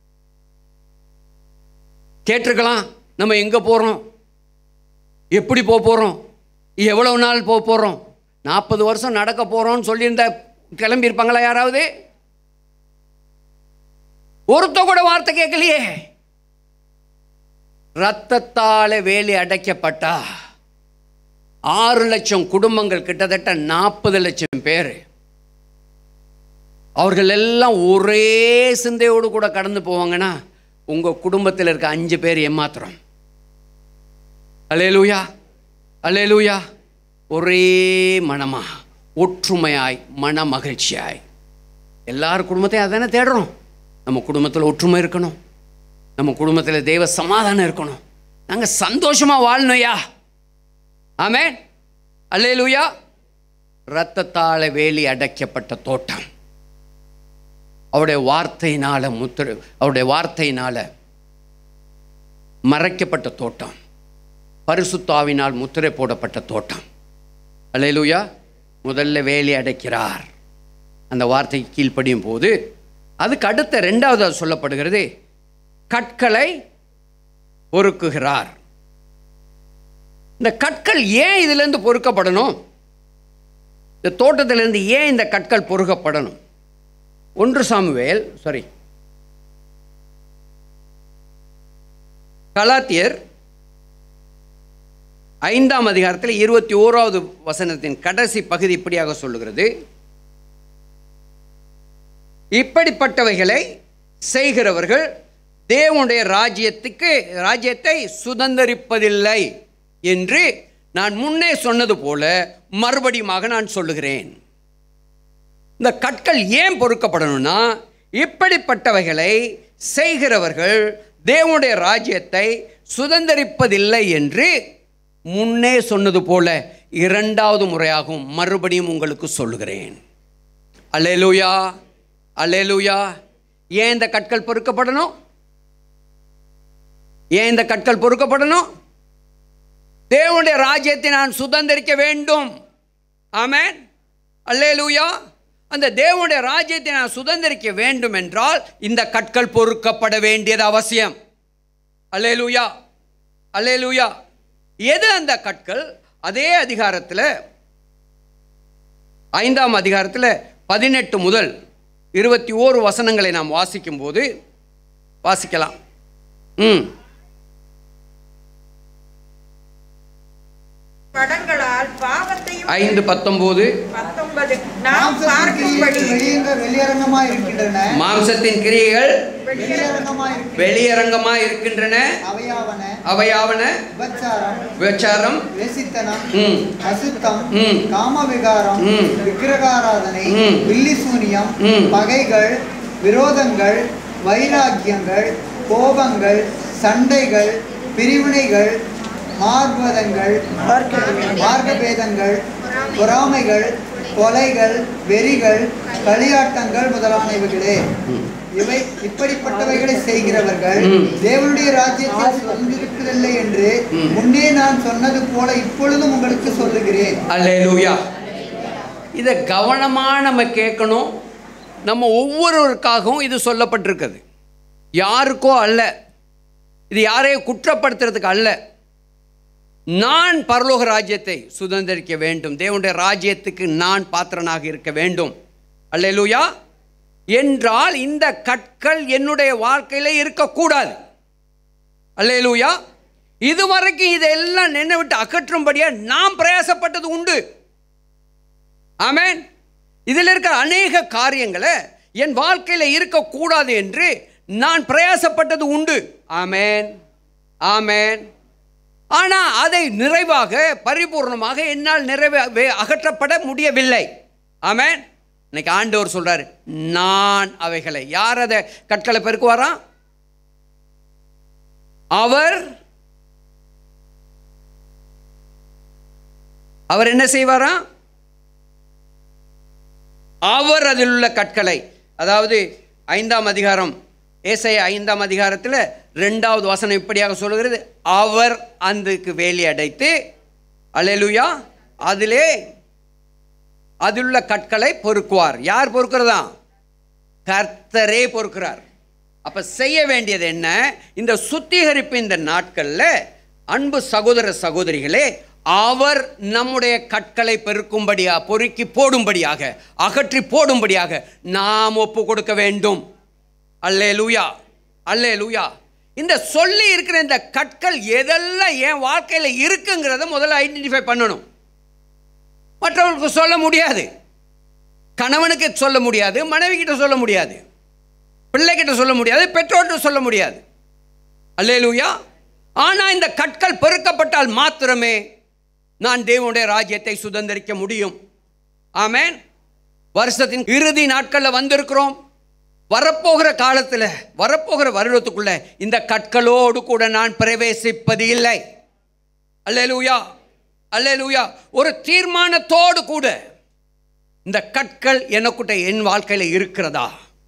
கேட்டிருக்கலாம் நம்ம எங்கே போகிறோம் எப்படி போக போகிறோம் எவ்வளவு நாள் போக போகிறோம் நாற்பது வருஷம் நடக்க போகிறோம்னு சொல்லியிருந்தா கிளம்பியிருப்பாங்களா யாராவது ஒருத்த கூட வார்த்தை கேட்கலையே ரத்தத்தால வேலி அடைக்கப்பட்டா ஆறு லட்சம் குடும்பங்கள் கிட்டத்தட்ட நாற்பது லட்சம் பேர் அவர்கள் எல்லாம் ஒரே சிந்தையோடு கூட கடந்து போவாங்கன்னா உங்கள் குடும்பத்தில் இருக்க அஞ்சு பேர் ஏமாத்திரம் அலேலூயா அலேலூயா ஒரே மனமா ஒற்றுமையாய் மன மகிழ்ச்சியாய் எல்லார் குடும்பத்தையும் அதானே தேடுறோம் நம்ம குடும்பத்தில் ஒற்றுமை இருக்கணும் நம்ம குடும்பத்தில் தெய்வ சமாதானம் இருக்கணும் நாங்கள் சந்தோஷமாக வாழணும்யா ஆமே அல்லேலூயா இரத்தத்தால வேலி அடைக்கப்பட்ட தோட்டம் அவருடைய வார்த்தையினால முத்திர அவருடைய வார்த்தையினால மறைக்கப்பட்ட தோட்டம் பரிசுத்தாவினால் முத்திரை போடப்பட்ட தோட்டம் அல்லேலூயா முதல்ல வேலி அடைக்கிறார் அந்த வார்த்தைக்கு கீழ்ப்படியும் போது அதுக்கு அடுத்த ரெண்டாவது சொல்லப்படுகிறது கற்களை பொறுக்குகிறார் இந்த கற்கள் ஏன் இதிலிருந்து பொறுக்கப்படணும் இந்த தோட்டத்திலிருந்து ஏன் இந்த கற்கள் பொறுக்கப்படணும் ஒன்று சாமுவேல் சாரி கலாத்தியர் ஐந்தாம் அதிகாரத்தில் இருபத்தி ஓராவது வசனத்தின் கடைசி பகுதி இப்படியாக சொல்லுகிறது இப்படிப்பட்டவைகளை செய்கிறவர்கள் தேவனுடைய ராஜ்யத்துக்கு ராஜ்யத்தை சுதந்தரிப்பதில்லை என்று நான் முன்னே சொன்னது போல மறுபடியுமாக நான் சொல்லுகிறேன் இந்த கற்கள் ஏன் பொறுக்கப்படணும்னா இப்படிப்பட்டவைகளை செய்கிறவர்கள் தேவனுடைய ராஜ்யத்தை சுதந்தரிப்பதில்லை என்று முன்னே சொன்னது போல இரண்டாவது முறையாகவும் மறுபடியும் உங்களுக்கு சொல்லுகிறேன் அல்லேலூயா அல்லேலூயா ஏன் இந்த கற்கள் பொறுக்கப்படணும் ஏன் இந்த கற்கள் பொறுக்கப்படணும் தேவனுடைய ராஜ்யத்தை நான் சுதந்திரிக்க வேண்டும் ஆமென் அல்லேலூயா அந்த தேவனுடைய ராஜ்யத்தை நான் சுதந்திரிக்க வேண்டும் என்றால் இந்த கற்கள் பொறுக்கப்பட வேண்டியது அவசியம் அல்லேலூயா அல்லேலூயா எது அந்த கற்கள் அதே அதிகாரத்தில் ஐந்தாம் அதிகாரத்தில் பதினெட்டு முதல் இருபத்தி ஓரு வசனங்களை நாம் வாசிக்கும்போது வாசிக்கலாம் ம் படங்களால் பாவத்தையும் ஐந்து பத்தொம்போது பத்தொன்பது நாம் பார்க்கும்படி கிரியைகள் வெளியரங்கமாய் இருக்கின்றன மாம்சத்தின் கிரியைகள் வெளியரங்கமாய் இருக்கின்றன வெளியரங்கமாய் இருக்கின்றன அவையாவன அவையாவன விபச்சாரம் விபச்சாரம் வேசித்தனம் ம். அசுத்தம் ம். காமவிகாரம் ம். விக்கிரகாராதனை ம். வில்லி சூனியம் ம். பகைகள் விரோதங்கள் வைராக்கியங்கள் கோபங்கள் சண்டைகள் பிரிவினைகள் மார்பதங்கள் மார்க்கபேதங்கள் பொறாமைகள் கொலைகள் வெறிகள் களியாட்டங்கள் முதலானவைகளே இவை இப்படிப்பட்டவைகளை செய்கிறவர்கள் ம். தேவனுடைய ராஜ்யத்தில் சொந்திருப்பதில்லை என்று ம். முன்னே நான் சொன்னது போல இப்பொழுதும் உங்களுக்கு சொல்லுகிறேன் அல்லேலூயா இதை கவனமாக நம்ம கேட்கணும் நம்ம ஒவ்வொருவருக்காகவும் இது சொல்லப்பட்டிருக்குது யாருக்கோ அல்ல இது யாரையும் குற்றப்படுத்துறதுக்கு அல்ல நான் பரலோக ராஜ்யத்தை சுதந்திரிக்க வேண்டும் தேவனுடைய ராஜ்யத்துக்கு நான் பாத்திரனாக இருக்க வேண்டும் அல்லேலூயா என்றால் இந்த கற்கள் என்னுடைய வாழ்க்கையில் இருக்கக்கூடாது அல்லேலூயா இதுவரைக்கும் இதெல்லாம் நின்று விட்டு அகற்றும்படியா நாம் பிரயாசப்பட்டது உண்டு ஆமென் இதில் இருக்கிற அநேக காரியங்களை என் வாழ்க்கையில் இருக்கக்கூடாது என்று நான் பிரயாசப்பட்டது உண்டு ஆமென் ஆமென் ஆனால் அதை நிறைவாக பரிபூர்ணமாக என்னால் நிறைவே வே- அகற்றப்பட முடியவில்லை ஆமென் இன்னைக்கு ஆண்டவர் சொல்றாரு நான் அவைகளை யார் அதை கற்களை பெருக்குவாராம் அவர் அவர் என்ன செய்வாராம் அவர் அதில் உள்ள கற்களை அதாவது ஐந்தாம் அதிகாரம் ஏசாயா ஐந்தாம் அதிகாரத்தில் ரெண்டாவது வசனம் இப்படியாக சொல்லுகிறது அவர் அந்துக்கு வேலி அடைத்து அல்லேலூயா அதிலே அதிலுள்ள கற்களை பொறுக்குவார் யார் பொறுக்கிறதா கர்த்தரே பொறுக்கிறார் அப்ப செய்ய வேண்டியது என்ன இந்த சுத்திகரிப்பு இந்த நாட்களில் அன்பு சகோதர சகோதரிகளே அவர் நம்முடைய கற்களை பெருக்கும்படியா பொறுக்கி போடும்படியாக அகற்றி போடும்படியாக நாம் ஒப்பு கொடுக்க வேண்டும் அல்லே லூயா அல்லே லூயா இந்த சொல்லி இருக்கிற இந்த கற்கள் எதெல்லாம் என் வாழ்க்கையில் இருக்குங்கிறத முதல்ல ஐடென்டிஃபை பண்ணணும் மற்றவர்களுக்கு சொல்ல முடியாது கணவனுக்கு சொல்ல முடியாது மனைவி கிட்ட சொல்ல முடியாது பிள்ளைகிட்ட சொல்ல முடியாது பெற்றோர்கிட்ட சொல்ல முடியாது அல்லேலூயா ஆனால் இந்த கற்கள் பெருக்கப்பட்டால் மாத்திரமே நான் தேவனுடைய ராஜ்யத்தை சுதந்திரிக்க முடியும் ஆமென் வருஷத்தின் இறுதி நாட்களில் வந்திருக்கிறோம் வரப்போகிற காலத்தில் வரப்போகிற வருடத்துக்குள்ள இந்த கற்களோடு கூட நான் பிரவேசிப்பது இல்லை அல்லேலூயா அல்லேலூயா ஒரு தீர்மானத்தோடு கூட இந்த கற்கள் எனக்குட்ட என் வாழ்க்கையில் இருக்கிறதா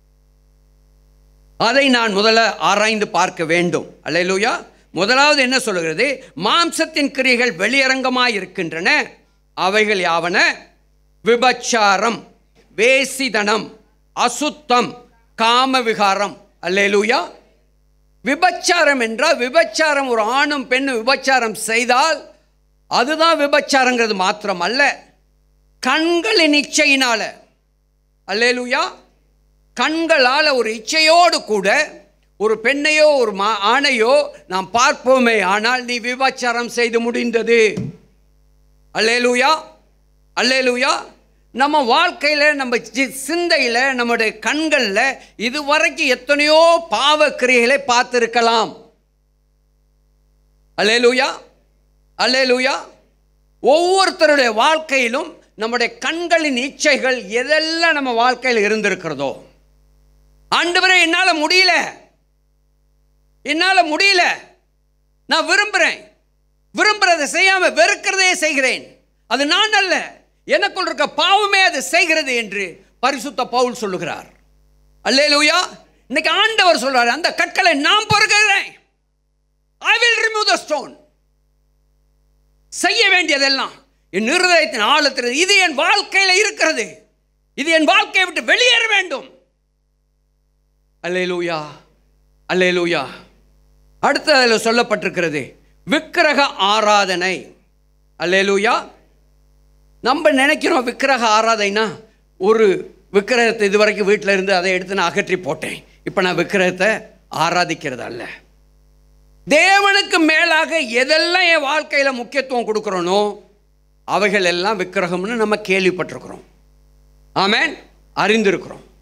அதை நான் முதல்ல ஆராய்ந்து பார்க்க வேண்டும் அல்லேலூயா முதலாவது என்ன சொல்லுகிறது மாம்சத்தின் கிரியைகள் வெளியரங்கமாய் இருக்கின்றன அவைகள் யாவன விபச்சாரம் வேசிதனம் அசுத்தம் காமவிகாரம் அல்லேலூயா விபச்சாரம் என்றால் விபச்சாரம் ஒரு ஆணும் பெண்ணும் விபச்சாரம் செய்தால் அதுதான் விபச்சாரங்கிறது மாத்திரம் அல்ல கண்களின் இச்சையினால அல்லேலூயா கண்களால் ஒரு இச்சையோடு கூட ஒரு பெண்ணையோ ஒரு மா ஆணையோ நாம் பார்ப்போமே ஆனால் நீ விபச்சாரம் செய்து முடிந்தது அல்லேலூயா அல்லேலூயா நம்ம வாழ்க்கையில் நம்ம சி- சிந்தையில் நம்முடைய கண்களில் இதுவரைக்கும் எத்தனையோ பாவ கிரியைகளை பார்த்துருக்கலாம் அல்லேலூயா அல்லேலூயா ஒவ்வொருத்தருடைய வாழ்க்கையிலும் நம்முடைய கண்களின் இச்சைகள் எதெல்லாம் நம்ம வாழ்க்கையில் இருந்திருக்கிறதோ ஆண்டவரே என்னால் முடியல என்னால் முடியல நான் விரும்புகிறேன் விரும்புறதை செய்யாமல் வெறுக்கிறதே செய்கிறேன் அது நான் அல்ல எனக்குள் இருக்க பாவமே அது செய்கிறது என்று பரிசுத்த பவுல் சொல்லுகிறார் அல்லேலூயா இன்னைக்கு ஆண்டவர் சொல்றாரு அந்த கற்களை நான் பொறுக்கிறேன் I will remove the stone செய்ய வேண்டியதெல்லாம் என் இருதயத்தின் ஆழத்தில் இது என் வாழ்க்கையில் இருக்கிறது இது என் வாழ்க்கையை விட்டு வெளியேற வேண்டும் அல்லேலூயா அல்லேலூயா அடுத்து அதில் சொல்லப்பட்டிருக்கிறது விக்கிரக ஆராதனை அல்லேலூயா நம்ம நினைக்கிறோம் விக்கிரக ஆராதனைனா ஒரு விக்கிரகத்தை இதுவரைக்கும் வீட்டில் இருந்து அதை எடுத்து நான் அகற்றி போட்டேன் இப்போ நான் விக்கிரகத்தை ஆராதிக்கிறது அல்ல தேவனுக்கு மேலாக எதெல்லாம் என் வாழ்க்கையில் முக்கியத்துவம் கொடுக்குறோனோ அவைகள் எல்லாம் விக்கிரகம்னு நம்ம கேள்விப்பட்டிருக்கிறோம் ஆமென் அறிந்திருக்கிறோம்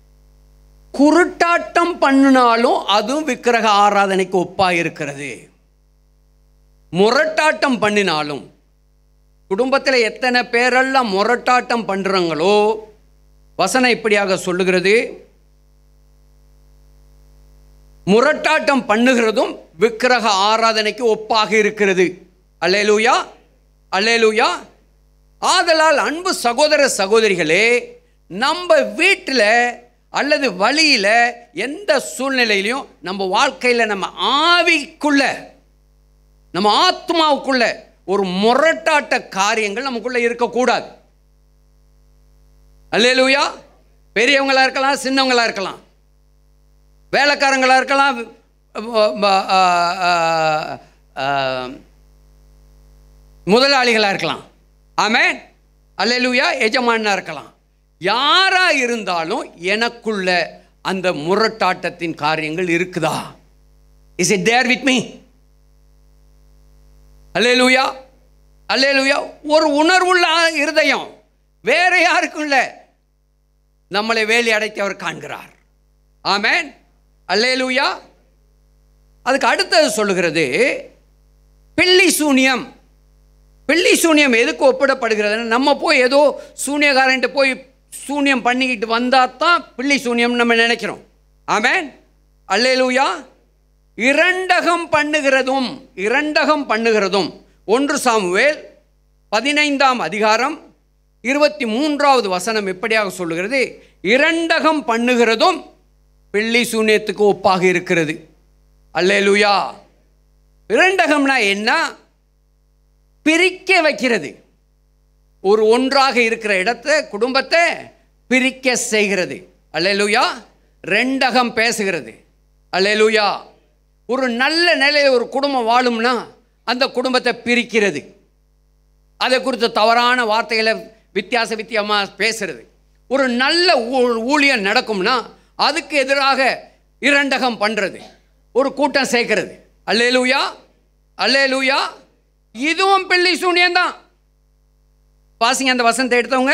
குருட்டாட்டம் பண்ணினாலும் அதுவும் விக்கிரக ஆராதனைக்கு ஒப்பா இருக்கிறது முரட்டாட்டம் பண்ணினாலும் குடும்பத்தில் எத்தனை பேரெல்லாம் முரட்டாட்டம் பண்ணுறாங்களோ வசனம் இப்படியாக சொல்லுகிறது முரட்டாட்டம் பண்ணுகிறதும் விக்கிரக ஆராதனைக்கு ஒப்பாக இருக்கிறது அல்லேலூயா அல்லேலூயா ஆதலால் அன்பு சகோதர சகோதரிகளே நம்ம வீட்டில் அல்லது வழியில் எந்த சூழ்நிலையிலையும் நம்ம வாழ்க்கையில் நம்ம ஆவிக்குள்ள நம்ம ஆத்மாவுக்குள்ள ஒரு முரட்டாட்ட காரியங்கள் நமக்குள்ள இருக்கக்கூடாது அல்லேலூயா பெரியவங்களா இருக்கலாம் சின்னவங்களா இருக்கலாம் வேலைக்காரங்களா இருக்கலாம் ஆ, ஆ, ஆ, முதலாளிகளாக இருக்கலாம் ஆமென் அல்லேலூயா எஜமானா இருக்கலாம் யாரா இருந்தாலும் எனக்குள்ள அந்த முரட்டாட்டத்தின் காரியங்கள் இருக்குதா is it there with me அல்லேலூயா அல்லேலூயா ஒரு உணர்வுள்ள இருதயம் வேற யாருக்கும் இல்லை நம்மளை வேலி அடைத்து அவர் காண்கிறார் ஆமென் அல்லேலூயா அதுக்கு அடுத்தது சொல்லுகிறது பில்லி சூனியம் பில்லி சூனியம் எதுக்கு ஒப்பிடப்படுகிறதுன்னா நம்ம போய் ஏதோ சூனியக்காரன்ட்டு போய் சூனியம் பண்ணிக்கிட்டு வந்தால் தான் பில்லி சூனியம் நம்ம நினைக்கிறோம் ஆமென் அல்லேலூயா இரண்டகம் பண்ணுகிறதும் இரண்டகம் பண்ணுகிறதும் ஒன்று சாமுவேல் பதினைந்தாம் அதிகாரம் இருபத்தி மூன்றாவது வசனம் எப்படியாக சொல்லுகிறது இரண்டகம் பண்ணுகிறதும் பில்லி சூனியத்துக்கு ஒப்பாக இருக்கிறது அல்லேலூயா இரண்டகம்னா என்ன பிரிக்க வைக்கிறது ஒரு ஒன்றாக இருக்கிற இடத்தை குடும்பத்தை பிரிக்க செய்கிறது அல்லேலூயா ரெண்டகம் பேசுகிறது அல்லேலூயா ஒரு நல்ல நிலையில் ஒரு குடும்பம் வாழும்னா அந்த குடும்பத்தை பிரிக்கிறது அதை குறித்த தவறான வார்த்தைகளை வித்தியாச வித்தியமாக பேசுறது ஒரு நல்ல ஊ- ஊழியம் நடக்கும்னா அதுக்கு எதிராக இரண்டகம் பண்ணுறது ஒரு கூட்டம் சேர்க்கிறது அல்லேலூயா அல்லேலூயா இதுவும் பிள்ளை சூனியம்தான் வாசிங்க அந்த வசனத்தை எடுத்தவங்க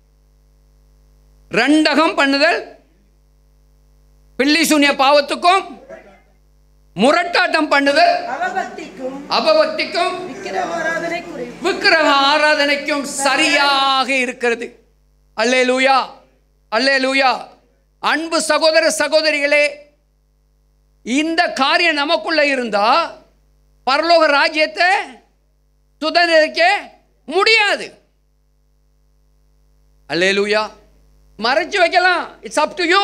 ரெண்டகம் பண்ணுதல் பிள்ளி சூனிய பாவத்துக்கும் முரட்டாட்டம் பண்ணுதல் அவபக்திக்கும் அபபக்திக்கும் விக்கிரகாராதனை குறித்து விக்கிரக ஆராதனைக்கும் சரியாக இருக்கிறது அல்லேலூயா அல்லேலூயா அன்பு சகோதர சகோதரிகளே இந்த காரியம் நமக்குள்ள இருந்தா பரலோக ராஜ்யத்தை சுதந்திரிக்க முடியாது அல்லேலூயா மறைச்சு வைக்கலாம் இட்ஸ் அப் டு யூ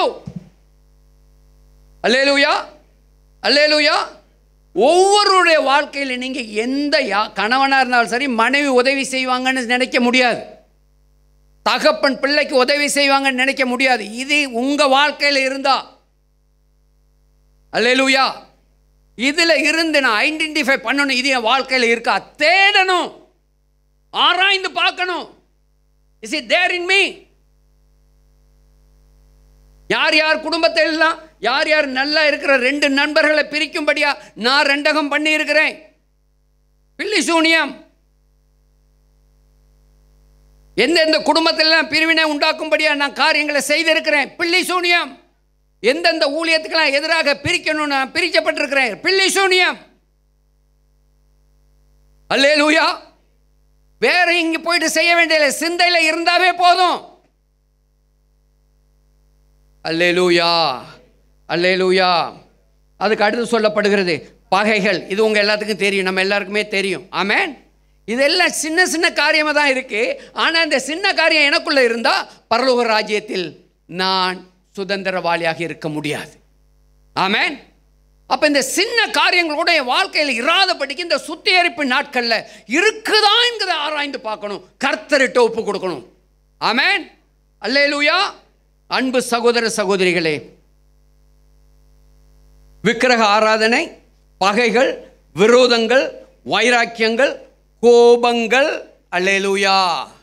அல்லேலூயா அல்லேலூயா ஒவ்வொருடைய வாழ்க்கையில் நீங்கள் எந்த யா கணவனாக இருந்தாலும் சரி மனைவி உதவி செய்வாங்கன்னு நினைக்க முடியாது தகப்பன் பிள்ளைக்கு உதவி செய்வாங்கன்னு நினைக்க முடியாது இது உங்கள் வாழ்க்கையில் இருந்தா அல்லேலூயா இதில் இருந்து நான் ஐடென்டிஃபை பண்ணணும் இது என் வாழ்க்கையில் இருக்கா தேடணும் ஆராய்ந்து பார்க்கணும் is it there in me யார் யார் குடும்பத்தை எல்லாம் யார் யார் நல்லா இருக்கிற ரெண்டு நண்பர்களை பிரிக்கும்படியா நான் ரெண்டகம் பண்ணி இருக்கிறேன் பில்லி சூனியம் எந்தெந்த குடும்பத்திலெல்லாம் பிரிவினை உண்டாக்கும்படியா நான் காரியங்களை செய்திருக்கிறேன் பில்லி சூனியம் எந்தெந்த ஊழியத்துக்கெல்லாம் எதிராக பிரிக்கணும்னு நான் பிரிக்கப்பட்டிருக்கிறேன் பில்லி சூனியம் அல்லேலூயா வேற இங்க போயிட்டு செய்ய வேண்டிய சிந்தையில இருந்தாவே போதும் அல்லேலூயா அல்லேலூயா அதுக்கு அடுத்து சொல்லப்படுகிறது பகைகள் இது உங்கள் எல்லாத்துக்கும் தெரியும் நம்ம எல்லாருக்குமே தெரியும் ஆமென் இதெல்லாம் சின்ன சின்ன காரியமாக தான் இருக்குது ஆனால் இந்த சின்ன காரியம் எனக்குள்ளே இருந்தால் பரலோக ராஜ்யத்தில் நான் சுதந்திரவாளியாக இருக்க முடியாது ஆமென் அப்போ இந்த சின்ன காரியங்கள் கூட என் வாழ்க்கையில் இராதபடிக்கு இந்த சுத்திகரிப்பு நாட்களில் இருக்குதாங்கிறத ஆராய்ந்து பார்க்கணும் கர்த்தரிட்ட ஒப்பு கொடுக்கணும் ஆமென் அல்லேலூயா அன்பு சகோதர சகோதரிகளே விக்கிரக ஆராதனை பகைகள் விரோதங்கள் வைராக்கியங்கள் கோபங்கள் அல்லேலூயா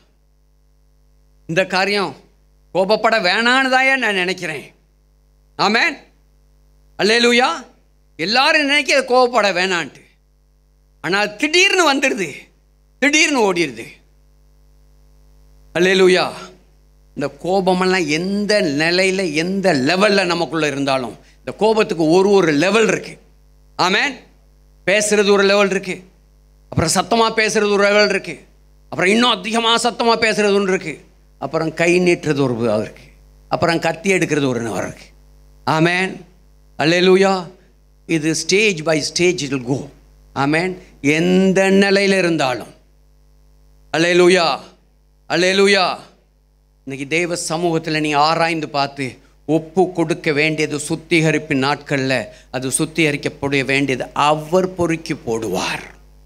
இந்த காரியம் கோபப்பட வேணான்னு நான் நினைக்கிறேன் ஆமென் அல்லேலூயா எல்லாரும் நினைக்க கோபப்பட வேணான்ட்டு ஆனால் திடீர்னு வந்துடுது திடீர்னு ஓடிடுது அல்லேலூயா இந்த கோபமெல்லாம் எந்த நிலையில் எந்த லெவலில் நமக்குள்ளே இருந்தாலும் இந்த கோபத்துக்கு ஒரு ஒரு லெவல் இருக்குது ஆமென் பேசுறது ஒரு லெவல் இருக்குது அப்புறம் சத்தமாக பேசுறது ஒரு லெவல் இருக்குது அப்புறம் இன்னும் அதிகமாக சத்தமாக பேசுறது ஒன்று இருக்குது அப்புறம் கை நீட்டுறது ஒரு இது இருக்குது அப்புறம் கத்தி எடுக்கிறது ஒரு நபர் இருக்குது ஆமேன் அல்லேலூயா இது ஸ்டேஜ் பை ஸ்டேஜ் இல் கோ ஆமேன் எந்த நிலையில் இருந்தாலும் அல்லேலூயா அல்லேலூயா இன்னைக்கு தெய்வ சமூகத்தில் நீ ஆராய்ந்து பார்த்து ஒப்பு கொடுக்க வேண்டியது சுத்திகரிப்பின் நாட்களில் அது சுத்திகரிக்கப்பட வேண்டியது அவர் பொறுக்கி போடுவார்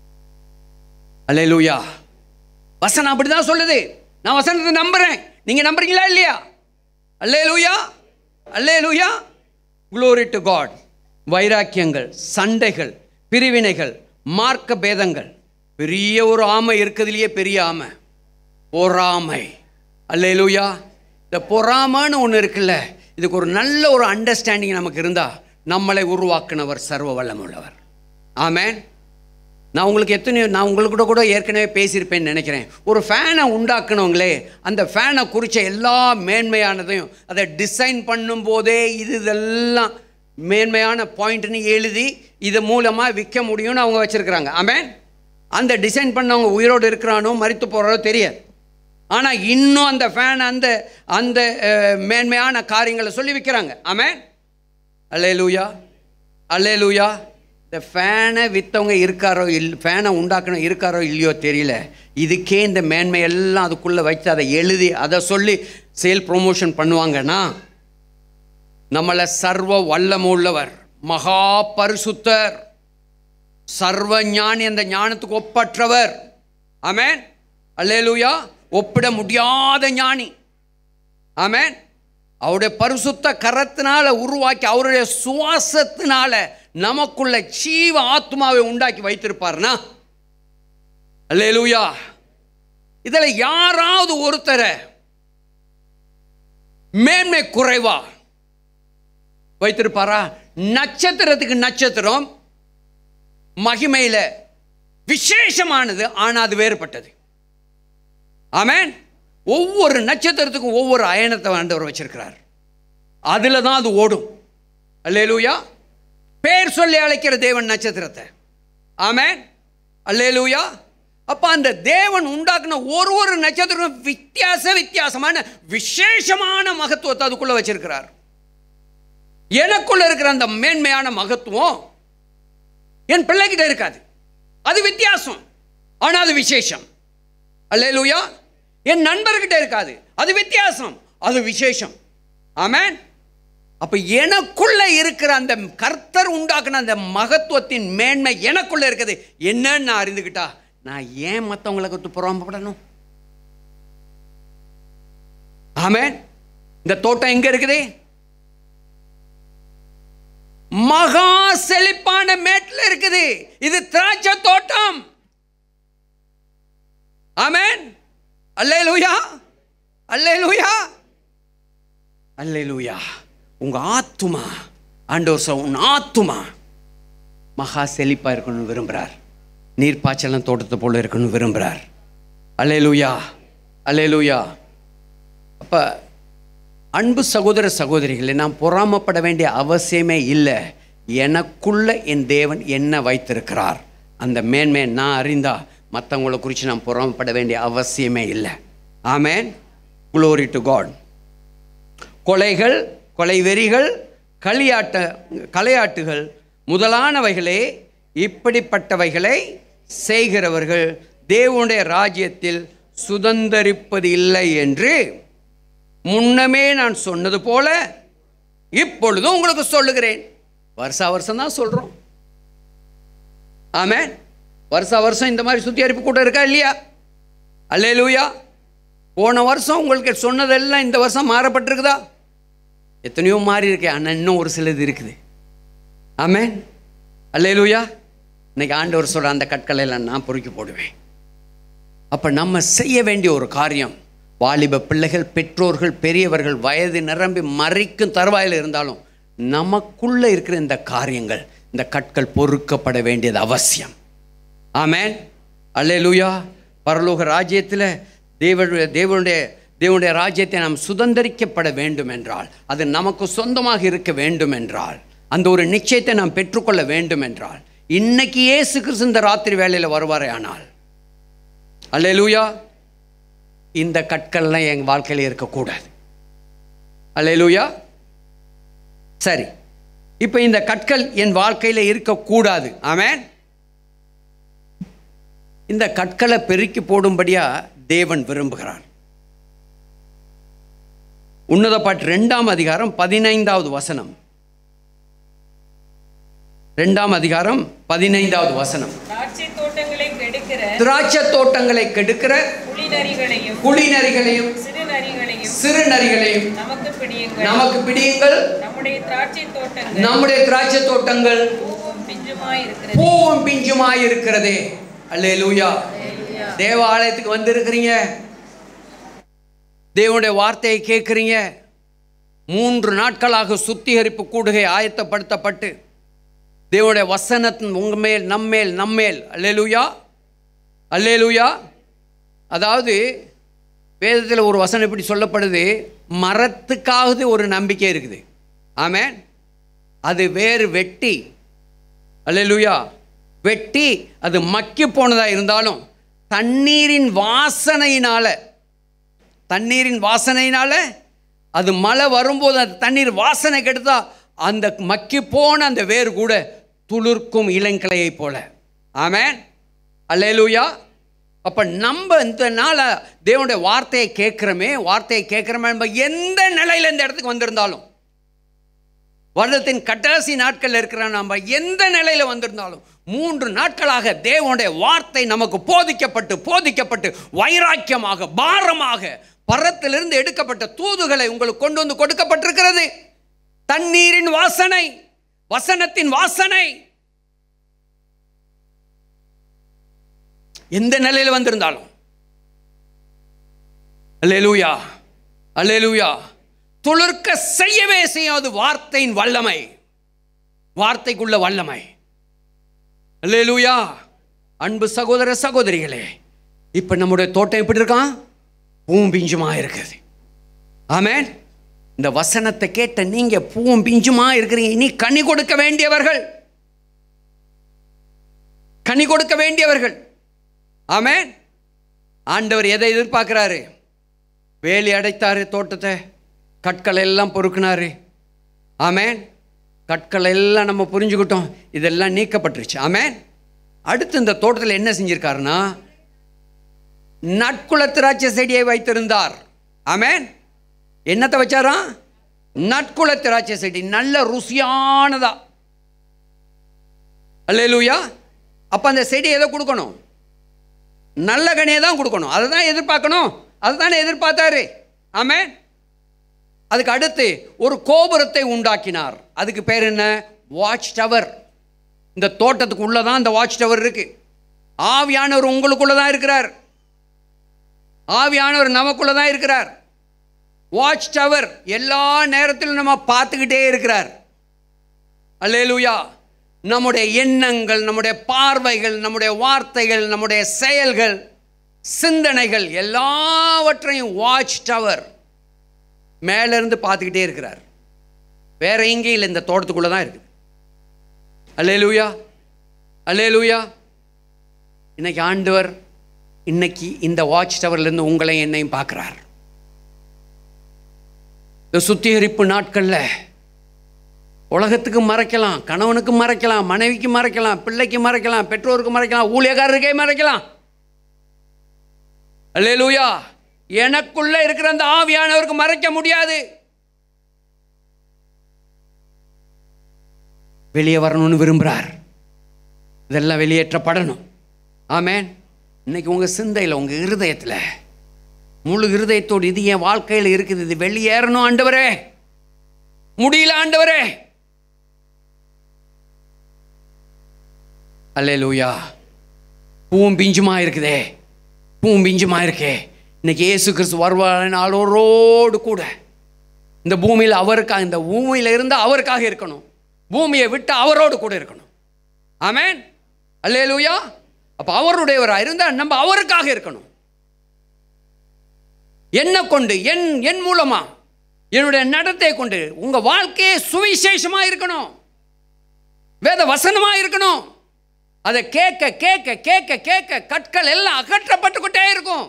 அல்லேலூயா வசனம் அப்படிதான் சொல்லுது நான் வசனத்தை நம்புறேன் நீங்க நம்புறீங்களா இல்லையா அல்லேலூயா அல்லேலூயா glory டு காட் வைராக்கியங்கள் சண்டைகள் பிரிவினைகள் மார்க்க பேதங்கள் பெரிய ஒரு ஆமை இருக்கிறதுலையே பெரிய ஆமை பொறாமை அல்லேலூயா இந்த பொறாமைன்னு ஒன்று இருக்குல்ல இதுக்கு ஒரு நல்ல ஒரு அண்டர்ஸ்டாண்டிங் நமக்கு இருந்தால் நம்மளை உருவாக்குனவர் சர்வ வல்லமுள்ளவர் ஆமென் நான் உங்களுக்கு எத்தனையோ நான் உங்களுக்கு கூட கூட ஏற்கனவே பேசியிருப்பேன்னு நினைக்கிறேன் ஒரு ஃபேனை உண்டாக்குனவங்களே அந்த ஃபேனை குறித்த எல்லா மேன்மையானதையும் அதை டிசைன் பண்ணும்போதே இது இதெல்லாம் மேன்மையான பாயிண்ட்னு எழுதி இது மூலமாக விற்க முடியும்னு அவங்க வச்சுருக்குறாங்க ஆமென் அந்த டிசைன் பண்ணவங்க உயிரோடு இருக்கிறானோ மறித்து போகிறாரோ தெரியாது ஆனால் இன்னும் அந்த ஃபேன் அந்த அந்த அஹ், மேன்மையான காரியங்களை சொல்லி விற்கிறாங்க ஆமென் அல்லேலூயா அல்லேலூயா இந்த ஃபேனை விற்றவங்க இருக்காரோ இல் ஃபேனை உண்டாக்கணும் இருக்காரோ இல்லையோ தெரியல இதுக்கே இந்த மேன்மை எல்லாம் அதுக்குள்ளே வச்சு அதை எழுதி அதை சொல்லி சேல் ப்ரொமோஷன் பண்ணுவாங்கன்னா நம்மளை சர்வ வல்லமுள்ளவர் மகா பரிசுத்தர் சர்வ ஞானி அந்த ஞானத்துக்கு ஒப்பற்றவர் ஆமென் அல்லேலூயா ஒப்பிட முடியாத ஞானி ஆமென் அவருடைய பரிசுத்த கரத்தினால உருவாக்கி அவருடைய சுவாசத்தினால நமக்குள்ள ஜீவ ஆத்மாவை உண்டாக்கி வைத்திருப்பார்னா அல்லேலூயா இதில் யாராவது ஒருத்தரை மேன்மை குறைவா வைத்திருப்பாரா நட்சத்திரத்துக்கு நட்சத்திரம் மகிமையில விசேஷமானது ஆனால் அது வேறுபட்டது ஆமென் ஒவ்வொரு நட்சத்திரத்துக்கும் ஒவ்வொரு அயனத்தை ஆண்டவர் வச்சிருக்கிறார் அதில் தான் அது ஓடும் அல்லேலூயா பேர் சொல்லி அழைக்கிற தேவன் நட்சத்திரத்தை ஆமென் அல்லேலூயா அப்போ அந்த தேவன் உண்டாக்குன ஒரு ஒரு நட்சத்திரம் வித்தியாச வித்தியாசமான விசேஷமான மகத்துவத்தை அதுக்குள்ள வச்சிருக்கிறார் எனக்குள்ள இருக்கிற அந்த மேன்மையான மகத்துவம் என் பிள்ளைகிட்ட இருக்காது அது வித்தியாசம் ஆனால் அது விசேஷம் அல்லேலூயா என் நண்பர்கிட்ட இருக்காது அது வித்தியாசம் அது விசேஷம் ஆமென் அப்ப எனக்குள்ள இருக்கிற அந்த கர்த்தர் உண்டாக்குன அந்த மகத்துவத்தின் மேன்மை எனக்குள்ள இருக்குது என்னன்னு நான் அறிந்துக்கிட்டா நான் ஏன் மற்றவங்களை கொடுத்து புறாமப்படணும் ஆமென் இந்த தோட்டம் எங்க இருக்குது மகா செழிப்பான மேட்ல இருக்குது இது திராட்சை தோட்டம் ஆமென் அல்லேலூயா அல்லேலூயா அல்லேலூயா உங்க ஆத்துமா ஆண்டவர் சொல் உன் ஆத்துமா மகா செழிப்பா இருக்கணும்னு விரும்புறார் நீர்ப்பாய்ச்சலாம் தோட்டத்தை போல இருக்கணும்னு விரும்புறார் அல்லேலூயா அல்லேலூயா அப்ப அன்பு சகோதர சகோதரிகளே நாம் பொறாமப்பட வேண்டிய அவசியமே இல்லை எனக்குள்ள என் தேவன் என்ன வைத்திருக்கிறார் அந்த மேன்மையை நான் அறிந்தா மற்றவங்கள குறித்து நான் பொறாமப்பட வேண்டிய அவசியமே இல்லை ஆமேன் குளோரி டு காட் கொலைகள் கொலைவெறிகள் களியாட்ட கலையாட்டுகள் முதலானவைகளே இப்படிப்பட்டவைகளை செய்கிறவர்கள் தேவனுடைய ராஜ்யத்தில் சுதந்தரிப்பது இல்லை என்று முன்னமே நான் சொன்னது போல இப்பொழுதும் உங்களுக்கு சொல்லுகிறேன் வருஷா வருஷம் தான் சொல்கிறோம் ஆமென் வருஷா வருஷம் இந்த மாதிரி சுத்திகரிப்பு கூட்டம் இருக்கா இல்லையா அல்லேலூயா போன வருஷம் உங்களுக்கு சொன்னதெல்லாம் இந்த வருஷம் மாறப்பட்டிருக்குதா எத்தனையோ மாறி இருக்கு ஆனால் இன்னும் ஒரு சிலது இருக்குது ஆமென் அல்லேலூயா இன்னைக்கு ஆண்டவர் சொல்ற அந்த கற்களை எல்லாம் நான் பொறுக்கி போடுவேன் அப்போ நம்ம செய்ய வேண்டிய ஒரு காரியம் வாலிப பிள்ளைகள் பெற்றோர்கள் பெரியவர்கள் வயது நிரம்பி மறிக்கும் தருவாயில் இருந்தாலும் நமக்குள்ள இருக்கிற இந்த காரியங்கள் இந்த கற்கள் பொறுக்கப்பட வேண்டியது அவசியம் ஆமென் அல்லேலூயா பரலோக ராஜ்யத்தில் தேவனுடைய தேவனுடைய தேவனுடைய ராஜ்யத்தை நாம் சுதந்திரிக்கப்பட வேண்டும் என்றால் அது நமக்கு சொந்தமாக இருக்க வேண்டும் என்றால் அந்த ஒரு நிச்சயத்தை நாம் பெற்றுக்கொள்ள வேண்டும் என்றால் இன்னைக்கு இயேசு கிறிஸ்து இந்த ராத்திரி வேளையில் வருவாரே ஆனால் அல்லேலூயா இந்த கற்கள்லாம் என் வாழ்க்கையில் இருக்கக்கூடாது அல்லேலூயா சரி இப்போ இந்த கற்கள் என் வாழ்க்கையில் இருக்கக்கூடாது ஆமென் இந்த கற்களை பெருக்கி போடும்படியா தேவன் விரும்புகிறார் உன்னத பாட்டு ரெண்டாம் அதிகாரம் பதினைந்தாவது வசனம் ரெண்டாம் அதிகாரம் பதினைந்தாவது வசனம் திராட்சை தோட்டங்களை கெடுக்கிற திராட்சை தோட்டங்களை கெடுக்கிற புலிநரிகளையும் குளிநரிகளையும் சிறுநரிகளையும் சிறு நரிகளையும் நமக்கு பிடியுங்கள் நமக்கு பிடியுங்கள் நம்முடைய திராட்சை தோட்டங்கள் நம்முடைய திராட்சை தோட்டங்கள் பூவும் பிஞ்சுமாய் இருக்கிறது பூவும் பிஞ்சுமாய் இருக்கிறதே அல்லே லூயா தேவ ஆலயத்துக்கு வந்திருக்கிறீங்க தேவனுடைய வார்த்தையை கேட்குறீங்க மூன்று நாட்களாக சுத்திகரிப்பு கூடுகை ஆயத்தப்படுத்தப்பட்டு தேவனுடைய வசனத்தின் உங்க மேல் நம்மேல் நம்மேல் அல்லேலூயா அல்லேலூயா அதாவது வேதத்தில் ஒரு வசனம் இப்படி சொல்லப்படுது மரத்துக்காவது ஒரு நம்பிக்கை இருக்குது ஆமென் அது வேறு வெட்டி அல்லேலூயா வெட்டி அது மக்கி போனதா இருந்தாலும் தண்ணீரின் வாசனையினால தண்ணீரின் வாசனையினால அது மழை வரும்போது அந்த தண்ணீர் வாசனை கெடுத்தா அந்த மக்கி போன அந்த வேர் கூட துளிர்க்கும் இளங்கிளையை போல ஆமென் அல்லேலூயா அப்போ நம்ம இந்த நாளை தேவனுடைய வார்த்தையை கேட்குறோமே வார்த்தையை கேட்குறோமே நம்ம எந்த நிலையில் இந்த இடத்துக்கு வந்திருந்தாலும் வருடத்தின் கடைசி நாட்கள் இருக்கிற நம்ம எந்த நிலையில் வந்திருந்தாலும் மூன்று நாட்களாக தேவனுடைய வார்த்தை நமக்கு போதிக்கப்பட்டு போதிக்கப்பட்டு வைராக்கியமாக பாரமாக பரத்திலிருந்து எடுக்கப்பட்ட தூதுகளை உங்களுக்கு கொண்டு வந்து கொடுக்கப்பட்டிருக்கிறது தண்ணீரின் வாசனை வசனத்தின் வாசனை எந்த நிலையில் வந்திருந்தாலும் அல்லேலூயா அல்லேலூயா துளிர்க்க செய்யவே செய்யாது வார்த்தையின் வல்லமை வார்த்தைக்குள்ள வல்லமை அல்லேலூயா அன்பு சகோதர சகோதரிகளே இப்போ நம்முடைய தோட்டம் எப்படி இருக்கான் பூவும் பிஞ்சுமா இருக்குது ஆமென் இந்த வசனத்தை கேட்ட நீங்க பூவும் பிஞ்சுமா இருக்கிறீங்க இனி கனி கொடுக்க வேண்டியவர்கள் கனி கொடுக்க வேண்டியவர்கள் ஆமென் ஆண்டவர் எதை எதிர்பார்க்கிறாரு வேலி அடைத்தாரு தோட்டத்தை கற்களை எல்லாம் பொறுக்குனாரு ஆமென் கற்களை எல்லாம் நம்ம புரிஞ்சுக்கிட்டோம் இதெல்லாம் நீக்கப்பட்டுருச்சு ஆமென் அடுத்து இந்த தோட்டத்தில் என்ன செஞ்சிருக்காருன்னா நட்குல திராட்சை செடியை வைத்திருந்தார் ஆமென் என்னத்தை வச்சாரா நட்குல திராட்சை செடி நல்ல ருசியானதா அல்லேலூயா அப்போ அந்த செடி எதை கொடுக்கணும் நல்ல கனியை தான் கொடுக்கணும் அதை தான் எதிர்பார்க்கணும் அதை தானே எதிர்பார்த்தாரு ஆமென் அதுக்கு அடுத்து ஒரு கோபுரத்தை உண்டாக்கினார் அதுக்கு பேர் என்ன வாட்ச் டவர் இந்த தோட்டத்துக்கு உள்ளே தான் இந்த வாட்ச் டவர் இருக்கு ஆவியானவர் உங்களுக்குள்ள தான் இருக்கிறார் ஆவியானவர் நமக்குள்ள தான் இருக்கிறார் வாட்ச் டவர் எல்லா நேரத்திலும் நம்ம பார்த்துக்கிட்டே இருக்கிறார் அல்லேலூயா நம்முடைய எண்ணங்கள் நம்முடைய பார்வைகள் நம்முடைய வார்த்தைகள் நம்முடைய செயல்கள் சிந்தனைகள் எல்லாவற்றையும் வாட்ச் டவர் மேலேருந்து பார்த்துக்கிட்டே இருக்கிறார் வேற எங்கேயும் இல்லை இந்த தோட்டத்துக்குள்ளே தான் இருக்குது அல்லேலூயா அல்லேலூயா இன்னைக்கு ஆண்டவர் இன்னைக்கு இந்த வாட்ச் டவர்லேருந்து உங்களையும் என்னையும் பார்க்குறார் இந்த சுத்திகரிப்பு நாட்களில் உலகத்துக்கு மறைக்கலாம் கணவனுக்கு மறைக்கலாம் மனைவிக்கு மறைக்கலாம் பிள்ளைக்கு மறைக்கலாம் பெற்றோருக்கு மறைக்கலாம் ஊழியக்காரருக்கே மறைக்கலாம் அல்லேலூயா எனக்குள்ள இருக்கிற அந்த ஆவியானவருக்கு மறைக்க முடியாது வெளியே வரணும்னு விரும்புகிறார் இதெல்லாம் வெளியேற்றப்படணும் ஆமென் இன்னைக்கு உங்கள் சிந்தையில் உங்கள் இருதயத்தில் முழு இருதயத்தோடு இது என் வாழ்க்கையில் இருக்குது இது வெளியேறணும் ஆண்டவரே முடியல ஆண்டவரே அல்லேலூயா பூவும் பிஞ்சுமா இருக்குதே பூவும் பிஞ்சுமா இருக்கே இன்னைக்கு இயேசு கிறிஸ்து வருவாரின் ஆளோரோடு கூட இந்த பூமியில் அவருக்காக இந்த பூமியில் இருந்து அவருக்காக இருக்கணும் பூமியை விட்டு அவரோடு கூட இருக்கணும் ஆமென் அல்லேலூயா அப்போ அவருடையவராக இருந்தால் நம்ம அவருக்காக இருக்கணும் என்ன கொண்டு என் என் மூலமா என்னுடைய நடத்தை கொண்டு உங்க வாழ்க்கையே சுவிசேஷமா இருக்கணும் வேத வசனமா இருக்கணும் அதை கேட்க கேட்க கேட்க கேட்க கற்கள் எல்லாம் அகற்றப்பட்டுக்கிட்டே இருக்கும்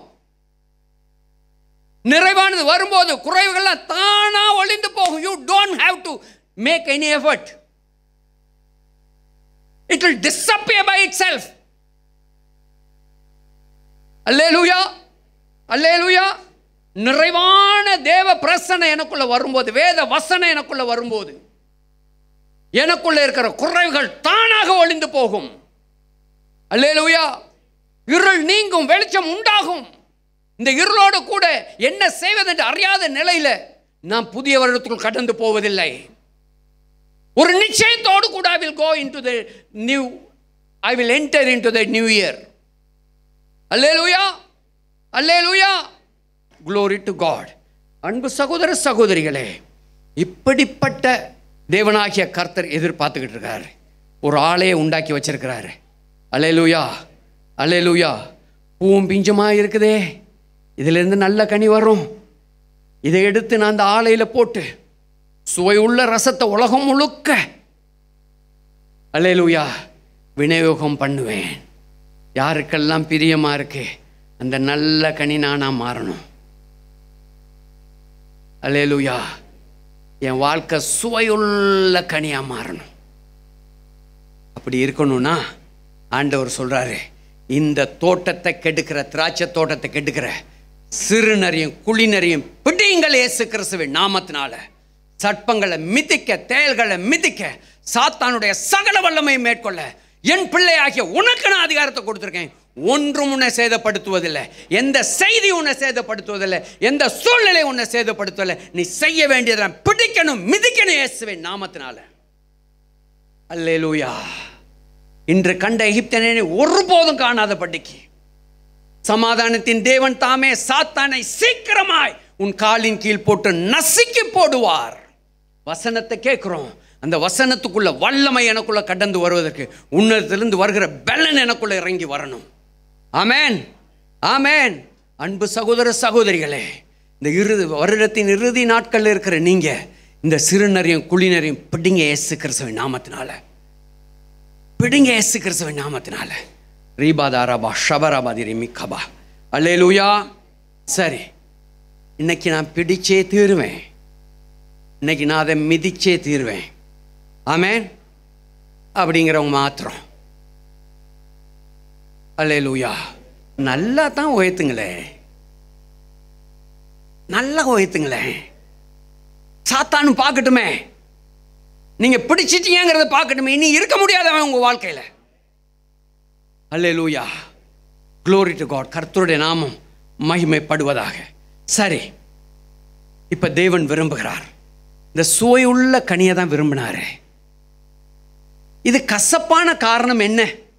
நிறைவானது வரும்போது குறைவுகள்லாம் தானா ஒளிந்து போகும் you don't have to make any effort it will disappear by itself அல்லேலூயா அல்லேலூயா நிறைவான தேவ பிரசனை எனக்குள்ள வரும்போது வேத வசனம் எனக்குள்ள வரும்போது எனக்குள்ள இருக்கிற குறைவுகள் தானாக ஒளிந்து போகும் அல்லேலூயா இருள் நீங்கும் வெளிச்சம் உண்டாகும் இந்த இருளோடு கூட என்ன செய்வதென்று அறியாத நிலையில நான் புதிய வருடத்துக்குள் கடந்து போவதில்லை ஒரு நிச்சயத்தோடு கூட I will go into the new I will enter into the new year அல்லேலூயா அல்லேலூயா glory டு காட் அன்பு சகோதர சகோதரிகளே இப்படிப்பட்ட தேவனாகிய கர்த்தர் எதிர்பார்த்துக்கிட்டு இருக்காரு ஒரு ஆளையே உண்டாக்கி வச்சிருக்கிறாரு அல்லேலூயா அல்லேலூயா பூவும் பிஞ்சுமா இருக்குதே இதிலிருந்து நல்ல கனி வரும் இதை எடுத்து நான் அந்த ஆலையில் போட்டு சுவை உள்ள ரசத்தை உலகம் முழுக்க அல்லேலூயா விநியோகம் பண்ணுவேன் யாருக்கெல்லாம் பிரியமா இருக்கு அந்த நல்ல கனி நானா மாறணும் அல்லேலூயா என் வாழ்க்கை சுவையுள்ள கனியா மாறணும் அப்படி இருக்கணும்னா ஆண்டவர் சொல்றாரு இந்த தோட்டத்தை கெடுக்கிற திராட்சை தோட்டத்தை கெடுக்கிற சிறுநரையும் குளிநரையும் பிடியுங்கள் இயேசு கிறிஸ்துவின் நாமத்தினால சர்ப்பங்களை மிதிக்க தேள்களை மிதிக்க சாத்தானுடைய சகல வல்லமை மேற்கொள்ள என் பிள்ளையாகிய உனக்கு நான் அதிகாரத்தை கொடுத்துருக்கேன் ஒன்றும் உன்னை சேதப்படுத்துவதில்லை எந்த செய்தி உன்னை சேதப்படுத்துவதில்லை எந்த சூழ்நிலை உன்னை சேதப்படுத்துவதில்லை நீ செய்ய வேண்டியதை பிடிக்கணும் மிதிக்கணும் இயேசுவின் நாமத்தினால அல்லேலூயா இன்று கண்ட எகிப்தனை ஒருபோதும் காணாத படிக்கு சமாதானத்தின் தேவன் தாமே சாத்தானை சீக்கிரமாய் உன் காலின் கீழ் போட்டு நசுக்கி போடுவார் வசனத்தை கேட்குறோம் அந்த வசனத்துக்குள்ள வல்லமை எனக்குள்ள கடந்து வருவதற்கு உன்னதத்திலிருந்து வருகிற பெலன் எனக்குள்ள இறங்கி வரணும் ஆமேன் ஆமேன் அன்பு சகோதர சகோதரிகளே இந்த இறுதி வருடத்தின் இறுதி நாட்களில் இருக்கிற நீங்க இந்த சிறுநரையும் குளிநரையும் பிடிங்க இயேசு கிறிஸ்துவின் நாமத்தினால பிடிங்க இயேசு கிறிஸ்துவின் நாமத்தினால ரீபாதாராபா ஷபராபாதி ரிமி கபா அல்லேலூயா சரி இன்னைக்கு நான் பிடிச்சே தீருவேன் இன்னைக்கு நான் அதை மிதிச்சே தீருவேன் ஆமேன் அப்படிங்கிறவங்க மாத்திரம் அல்லேலூயா நல்லா தான் உயர்த்துங்களே நல்லா உயர்த்துங்களே சாத்தானு பார்க்கட்டுமே நீங்க பிடிச்சிட்டீங்கிறத பார்க்கட்டுமே இனி இருக்க முடியாதவன் உங்க வாழ்க்கையில அல்லேலூயா க்ளோரி டு காட் கர்த்தருடைய நாமம் மகிமைப்படுவதாக சரி இப்ப தேவன் விரும்புகிறார் இந்த சுவையுள்ள கனியை தான் விரும்பினாரு இது கசப்பான காரணம் என்ன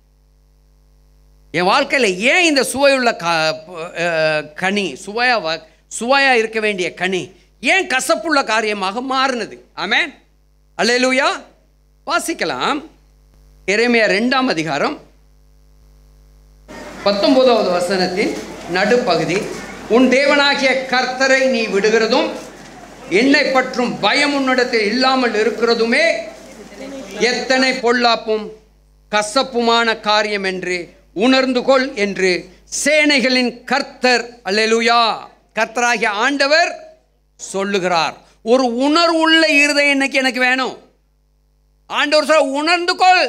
என் வாழ்க்கையில் ஏன் இந்த சுவையுள்ள க அஹ், கனி சுவையா வ- சுவையா இருக்க வேண்டிய கனி ஏன் கசப்புள்ள காரியமாக மாறினது ஆமென் அல்லேலூயா வாசிக்கலாம் எரேமியா ரெண்டாம் அதிகாரம் பத்தொன்பதாவது வசனத்தின் நடுப்பகுதி உன் தேவனாகிய கர்த்தரை நீ விடுகிறதும் என்னை பற்றும் பயம் உன்னிடத்தில் இல்லாமல் இருக்கிறதுமே எத்தனை பொல்லாப்பும் கசப்புமான காரியம் என்று உணர்ந்து கொள் என்று சேனைகளின் கர்த்தர் அல்லேலூயா கர்த்தராகிய ஆண்டவர் சொல்லுகிறார் ஒரு உணர்வுள்ள இருதயம் இன்னைக்கு எனக்கு வேணும் ஆண்டவர் சொல்ல உணர்ந்து கொள்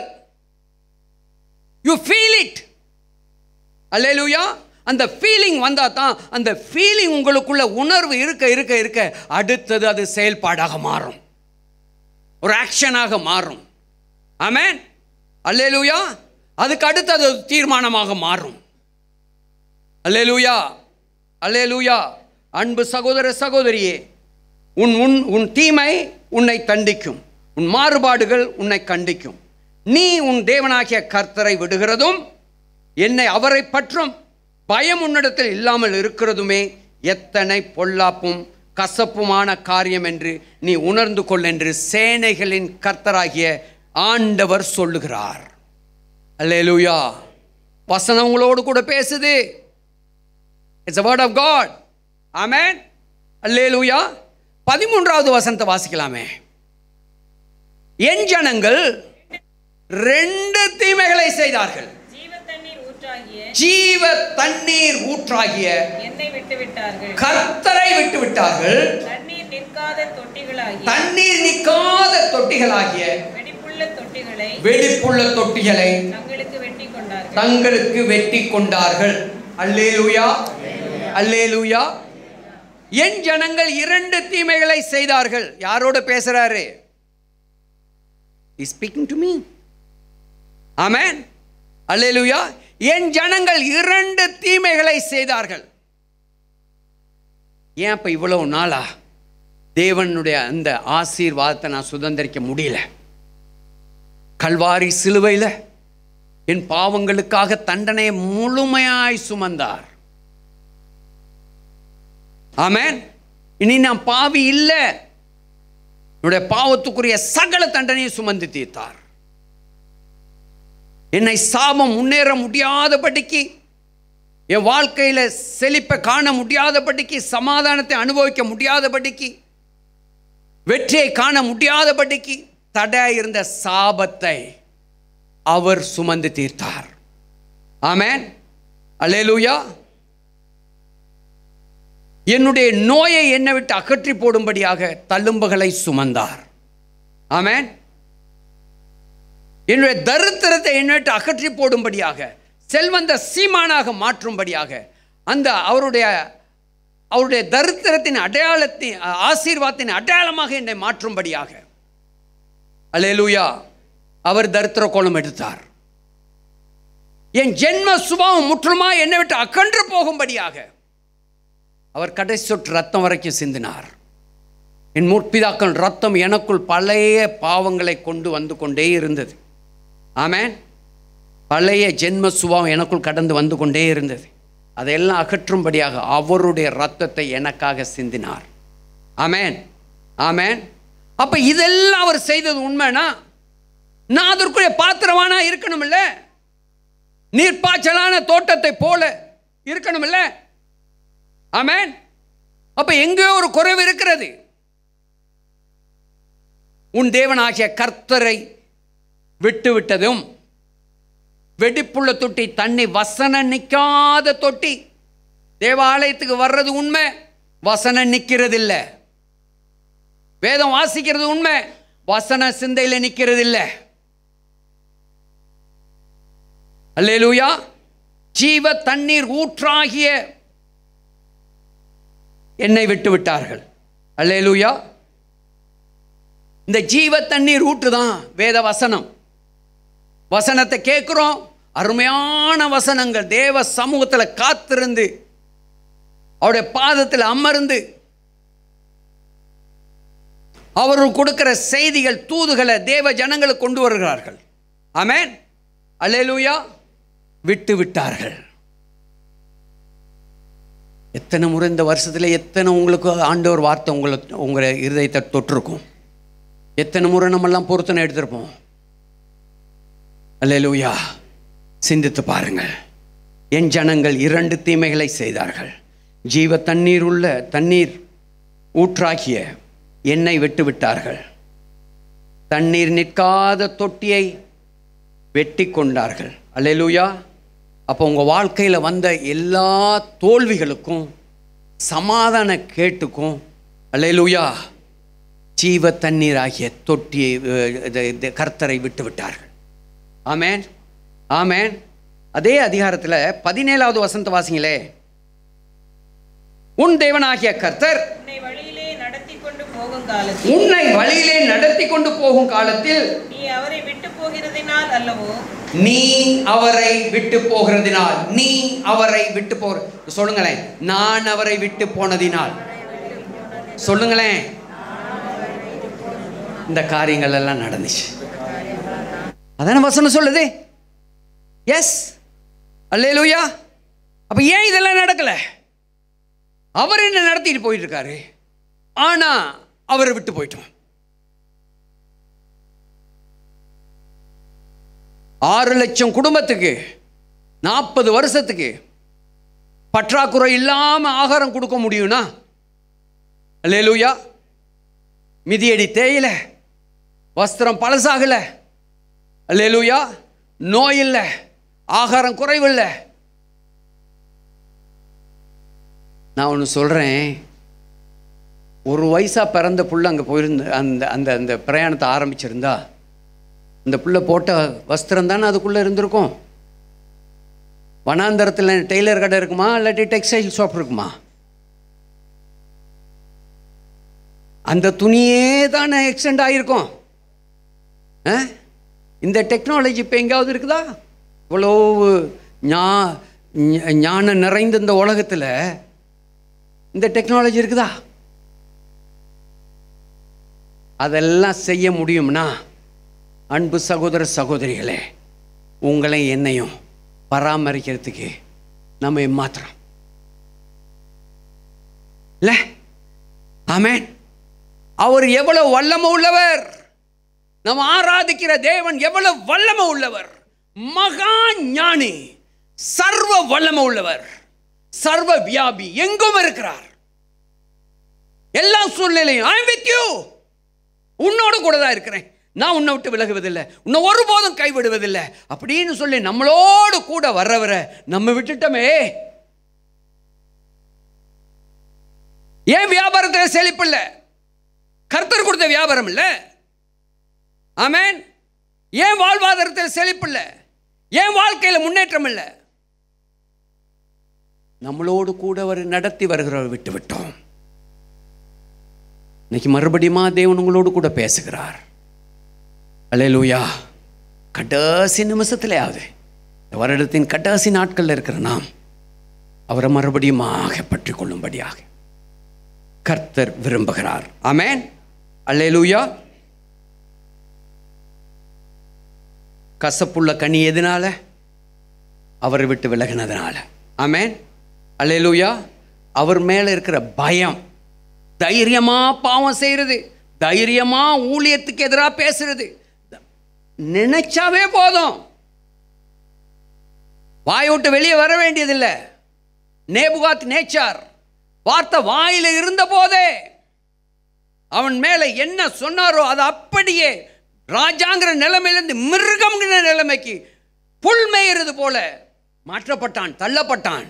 யூ ஃபீல் இட் அல்லேலூயா அந்த ஃபீலிங் வந்தால் தான் அந்த ஃபீலிங் உங்களுக்குள்ள உணர்வு இருக்க இருக்க இருக்க அடுத்தது அது செயல்பாடாக மாறும் ஒரு ஆக்ஷனாக மாறும் ஆமென் அல்லேலூயா அதுக்கு அடுத்தது ஒரு தீர்மானமாக மாறும் அல்லேலூயா அல்லேலூயா அன்பு சகோதர சகோதரியே உன் உன் உன் தீமை உன்னை தண்டிக்கும் உன் மாறுபாடுகள் உன்னை கண்டிக்கும் நீ உன் தேவனாகிய கர்த்தரை விடுகிறதும் என்னை அவரை பற்றும் பயம் உன்னிடத்தில் இல்லாமல் இருக்கிறதுமே எத்தனை பொல்லாப்பும் கசப்புமான காரியம் என்று நீ உணர்ந்து கொள் என்று சேனைகளின் கர்த்தராகிய ஆண்டவர் சொல்லுகிறார் அல்லேலூயா வசனம் உங்களோடு கூட பேசுது it's a word of God ஆமென் அல்லேலூயா பதிமூன்றாவது வசனத்தை வாசிக்கலாமே என் ஜனங்கள் ரெண்டு தீமைகளை செய்தார்கள் ஜீவ தண்ணீர் ஊற்றாகிய ஜீவ தண்ணீர் ஊற்றாகிய என்னை விட்டு விட்டார்கள் கர்த்தரை விட்டு விட்டார்கள் தண்ணீர் நிற்காத தொட்டிகளாகிய தண்ணீர் நிற்காத தொட்டிகளாகிய வெடிப்புள்ள தொட்டிகளை வெடிப்புள்ள தொட்டிகளை தங்களுக்கு வெட்டி கொண்டார்கள் தங்களுக்கு வெட்டி கொண்டார்கள் அல்லேலூயா அல்லேலூயா என் ஜனங்கள் இரண்டு தீமைகளை செய்தார்கள் யாரோட பேசுறாரு ஸ்பீக்கிங் டு மீ ஆமென் அல்லேலூயா என் ஜனங்கள் இரண்டு தீமைகளை செய்தார்கள் ஏன் இப்ப இவ்வளவு நாளா தேவனுடைய அந்த ஆசீர்வாதத்தை நான் சுதந்திரிக்க முடியல கல்வாரி சிலுவையில் என் பாவங்களுக்காக தண்டனையை முழுமையாய் சுமந்தார் ஆமென் இனி நான் பாவி இல்லை என்னுடைய பாவத்துக்குரிய சகல தண்டனையை சுமந்து தீர்த்தார் என்னை சாபம் முன்னேற முடியாதபடிக்கு என் வாழ்க்கையில் செழிப்பை காண முடியாதபடிக்கு சமாதானத்தை அனுபவிக்க முடியாதபடிக்கு வெற்றியை காண முடியாதபடிக்கு தடை இருந்த சாபத்தை அவர் சுமந்து தீர்த்தார் ஆமென் அல்லேலூயா என்னுடைய நோயை என்னை விட்டு அகற்றி போடும்படியாக தள்ளும்புகளை சுமந்தார் ஆமென் என்னுடைய தரித்திரத்தை என்னை விட்டு அகற்றி போடும்படியாக செல்வந்த சீமானாக மாற்றும்படியாக அந்த அவருடைய அவருடைய தரித்திரத்தின் அடையாளத்தின் ஆசீர்வாதத்தின் அடையாளமாக என்னை மாற்றும்படியாக அல்லேலூயா அவர் தரித்திர கோலம் எடுத்தார் என் ஜென்ம சுபாவம் முற்றுமா என்னை விட்டு அகன்று போகும்படியாக அவர் கடைசி சொட்டு ரத்தம் வரைக்கும் சிந்தினார் என் முற்பிதாக்கள் ரத்தம் எனக்குள் பழைய பாவங்களை கொண்டு வந்து கொண்டே இருந்தது ஆமென் பழைய ஜென்ம சுபாவம் எனக்குள் கடந்து வந்து கொண்டே இருந்தது அதையெல்லாம் அகற்றும்படியாக அவருடைய ரத்தத்தை எனக்காக சிந்தினார் ஆமென் ஆமென் அப்ப இதெல்லாம் அவர் செய்தது உண்மைனா நான் அதற்குரிய பாத்திரவானா இருக்கணும்ல நீர்ப்பாய்ச்சலான தோட்டத்தை போல இருக்கணும்ல ஆமென் அப்ப எங்கேயோ ஒரு குறைவு இருக்கிறது உன் தேவனாகிய கர்த்தரை விட்டு விட்டதும் வெடிப்புள்ள தொட்டி தண்ணி வசனம் நிற்காத தொட்டி தேவாலயத்துக்கு வர்றது உண்மை வசனம் நிற்கிறது இல்லை வேதம் வாசிக்கிறது உண்மை வசன சிந்தையில் நிற்கிறது இல்லை அல்லேலூயா ஜீவ தண்ணீர் ஊற்றாகிய என்னை விட்டு விட்டார்கள் அல்லேலூயா இந்த ஜீவ தண்ணீர் ஊற்று தான் வேத வசனம் வசனத்தை கேட்குறோம் அருமையான வசனங்கள் தேவ சமூகத்தில் காத்திருந்து அவருடைய பாதத்தில் அமர்ந்து அவர் கொடுக்கிற செய்திகள் தூதுகளை தேவ ஜனங்களுக்கு கொண்டு வருகிறார்கள் ஆமென் அல்லேலூயா விட்டு விட்டார்கள் எத்தனை முறை இந்த வருஷத்தில் எத்தனை உங்களுக்கு ஆண்டவர் வார்த்தை உங்களை உங்களை இருதயத்தை தொட்டிருக்கும் எத்தனை முறை நம்மெல்லாம் பொருத்தனை எடுத்திருப்போம் அல்லேலூயா சிந்தித்து பாருங்கள் என் ஜனங்கள் இரண்டு தீமைகளை செய்தார்கள் ஜீவ தண்ணீர் உள்ள தண்ணீர் ஊற்றாகிய என்னை விட்டு விட்டார்கள் தண்ணீர் நிற்காத தொட்டியை வெட்டி கொண்டார்கள் அல்லேலூயா அப்போ உங்கள் வாழ்க்கையில் வந்த எல்லா தோல்விகளுக்கும் சமாதான கேட்டுக்கும் அல்லேலூயா ஜீவ தண்ணீர் ஆகிய தொட்டியை அஹ், இது- இது கர்த்தரை விட்டு விட்டார்கள் ஆமேன் ஆமேன் அதே அதிகாரத்தில் பதினேழாவது வசனத்தை வாசிங்களே உன் தேவனாகிய கர்த்தர் உன்னை வழியிலே நடத்தி கொண்டு போகும் காலத்தில் உன்னை வழியிலே நடத்தி கொண்டு போகும் காலத்தில் நீ அவரை விட்டு போகிறதினால் அல்லவோ நீ அவரை விட்டு போகிறதினால் நீ அவரை விட்டு போகிற சொல்லுங்களேன் நான் அவரை விட்டு போனதினால் சொல்லுங்களேன் இந்த காரியங்கள் எல்லாம் நடந்துச்சு அதான வசனம் சொல்லுது எஸ் அல்லேலூயா அப்ப ஏன் இதெல்லாம் நடக்கல அவர் என்ன நடத்திட்டு போயிட்டு இருக்காரு ஆனா அவரை விட்டு போயிட்டோம் ஆறு லட்சம் குடும்பத்துக்கு நாற்பது வருஷத்துக்கு பற்றாக்குறை இல்லாமல் ஆகாரம் கொடுக்க முடியும்னா அல்லேலூயா மிதியடி தேயில வஸ்திரம் பழசாகல அல்லேலூயா நோய் இல்லை ஆகாரம் குறைவில்லை நான் ஒன்று சொல்கிறேன் ஒரு வயசாக பிறந்த புள்ள அங்கே போயிருந்த அந்த அந்த அந்த பிரயாணத்தை ஆரம்பிச்சிருந்தா இந்த புள்ள போட்ட வஸ்திரம் தானே அதுக்குள்ளே இருந்திருக்கும் வனாந்தரத்தில் டெய்லர் கடை இருக்குமா இல்லாட்டி டெக்ஸ்டைல் ஷாப் இருக்குமா அந்த துணியே தானே எக்ஸ்டெண்ட் ஆகிருக்கும் ஆ? இந்த டெக்னாலஜி இப்போ எங்கேயாவது இருக்குதா இவ்வளோ ஞா ஞ- ஞானம் நிறைந்த இந்த உலகத்தில் இந்த டெக்னாலஜி இருக்குதா அதெல்லாம் செய்ய முடியும்னா அன்பு சகோதர சகோதரிகளே உங்களை என்னையும் பராமரிக்கிறதுக்கு நம்ம மாத்திரம் இல்ல ஆமென் அவர் எவ்வளவு வல்லமை உள்ளவர் நாம் ஆராதிக்கிற தேவன் எவ்வளவு வல்லமை உள்ளவர் மகா ஞானி சர்வ வல்லமை உள்ளவர் சர்வ வியாபி எங்கும் இருக்கிறார் எல்லா சூழ்நிலையும் ஐ வித் யூ உன்னோட கூட தான் இருக்கிறேன் நான் உன்னை விட்டு விலகுவதில்லை உன்னை ஒருபோதும் கைவிடுவதில்லை அப்படின்னு சொல்லி நம்மளோடு கூட வர்றவரை நம்ம விட்டுட்டோமே ஏன் வியாபாரத்தில் செழிப்பில்லை கர்த்தர் கொடுத்த வியாபாரம் இல்லை ஆமென் ஏன் வாழ்வாதாரத்தில் செழிப்பில்லை ஏன் வாழ்க்கையில் முன்னேற்றம் இல்லை நம்மளோடு கூட அவர் நடத்தி வருகிறவர் விட்டு விட்டோம் இன்னைக்கு மறுபடியுமா தேவன் உங்களோடு கூட பேசுகிறார் அல்லேலூயா கடைசி நிமிஷத்திலேயாவது இந்த வருடத்தின் கடைசி நாட்களில் இருக்கிற நாம் அவரை மறுபடியுமாக பற்றி கொள்ளும்படியாக கர்த்தர் விரும்புகிறார் ஆமென் அல்லேலூயா கசப்புள்ள கனி எதனால அவரை விட்டு விலகினதுனால ஆமென் அல்லேலூயா அவர் மேலே இருக்கிற பயம் தைரியமா பாவம் செய்கிறது தைரியமா ஊழியத்துக்கு எதிராக பேசுறது நினைச்சாவே போதும் வாய் விட்டு வெளியே வர வேண்டியதில்லை நேபுகாத் நேச்சார் வார்த்தை வாயில இருந்த போதே அவன் மேலே என்ன சொன்னாரோ அது அப்படியே ராஜாங்கிற நிலைமையிலிருந்து மிருகம்ங்கிற நிலைமைக்கு புல் மேயிறது போல மாற்றப்பட்டான் தள்ளப்பட்டான்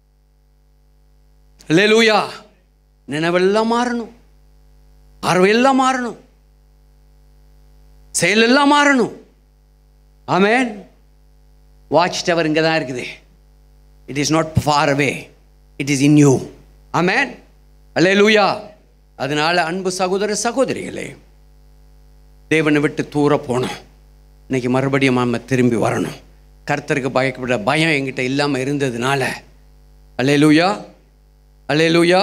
அல்லேலூயா நினைவெல்லாம் மாறணும் பார்வையெல்லாம் மாறணும் செயலெல்லாம் மாறணும் ஆமென் வாட்ச் டவர் இங்கே தான் இருக்குது it is not far away it is in you ஆமென் அல்லேலூயா அதனால அன்பு சகோதர சகோதரிகளே தேவனை விட்டு தூர போனோம் இன்னைக்கு மறுபடியும் நம்ம திரும்பி வரணும் கர்த்தருக்கு பயக்கப்பட பயம் என்கிட்ட இல்லாமல் இருந்ததுனால அல்லேலூயா அல்லேலூயா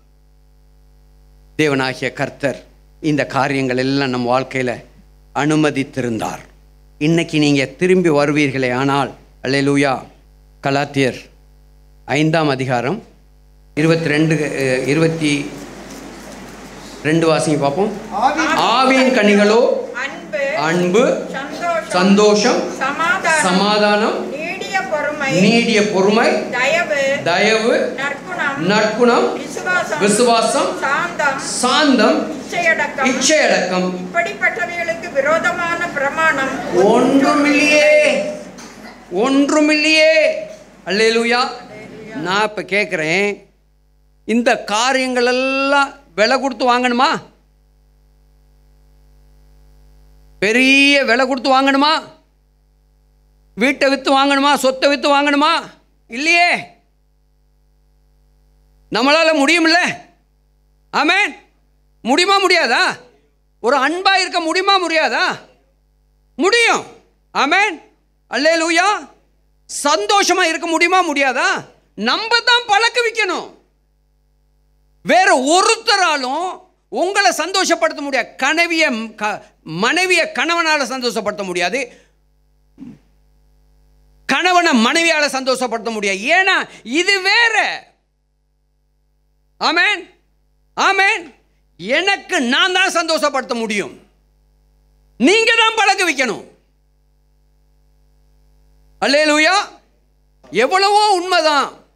தேவனாகிய கர்த்தர் இந்த காரியங்கள் எல்லாம் நம்ம வாழ்க்கையில் அனுமதித்திருந்தார் இன்னைக்கு நீங்கள் திரும்பி வருவீர்களே ஆனால் அல்லேலூயா கலாத்தியர் ஐந்தாம் அதிகாரம் இருபத்தி ரெண்டு இருபத்தி ரெண்டு வாசிங்க பார்ப்போம் ஆவியின் கனிகளோ அன்பு அன்பு சந்தோஷம் சந்தோஷம் சமாதானம் சமாதானம் நீடிய பொறுமை நீடிய பொறுமை தயவு தயவு நற்குணம் நற்குணம் விசுவாசம் விசுவாசம் சாந்தம் சாந்தம் இச்சையடக்கம் இச்சையடக்கம் இப்படிப்பட்டவைகளுக்கு விரோதமான பிரமாணம் ஒன்றுமில்லையே ஒன்றுமில்லையே அல்லேலூயா நான் இப்போ கேட்குறேன் இந்த காரியங்கள் எல்லாம் விலை கொடுத்து வாங்கணுமா பெரிய விலை கொடுத்து வாங்கணுமா வீட்டை விற்று வாங்கணுமா சொத்தை விற்று வாங்கணுமா இல்லையே நம்மளால் முடியுமில்ல ஆமென் முடியுமா முடியாதா ஒரு அன்பாக இருக்க முடியுமா முடியாதா முடியும் ஆமென் அல்லேலூயா சந்தோஷமா இருக்க முடியுமா முடியாதா நம்ம தான் பழக்க வைக்கணும் வேற ஒருத்தராலும் உங்களை சந்தோஷப்படுத்த முடியாது கனவிய க- மனைவிய கணவனால சந்தோஷப்படுத்த முடியாது கணவனை மனைவியால சந்தோஷப்படுத்த முடியாது ஏன்னா இது வேற ஆமென் ஆமென் எனக்கு நான் தான் சந்தோஷப்படுத்த முடியும் நீங்க தான் பழக்க வைக்கணும் அல்லேலூயா எவ்வளவோ உண்மைதான்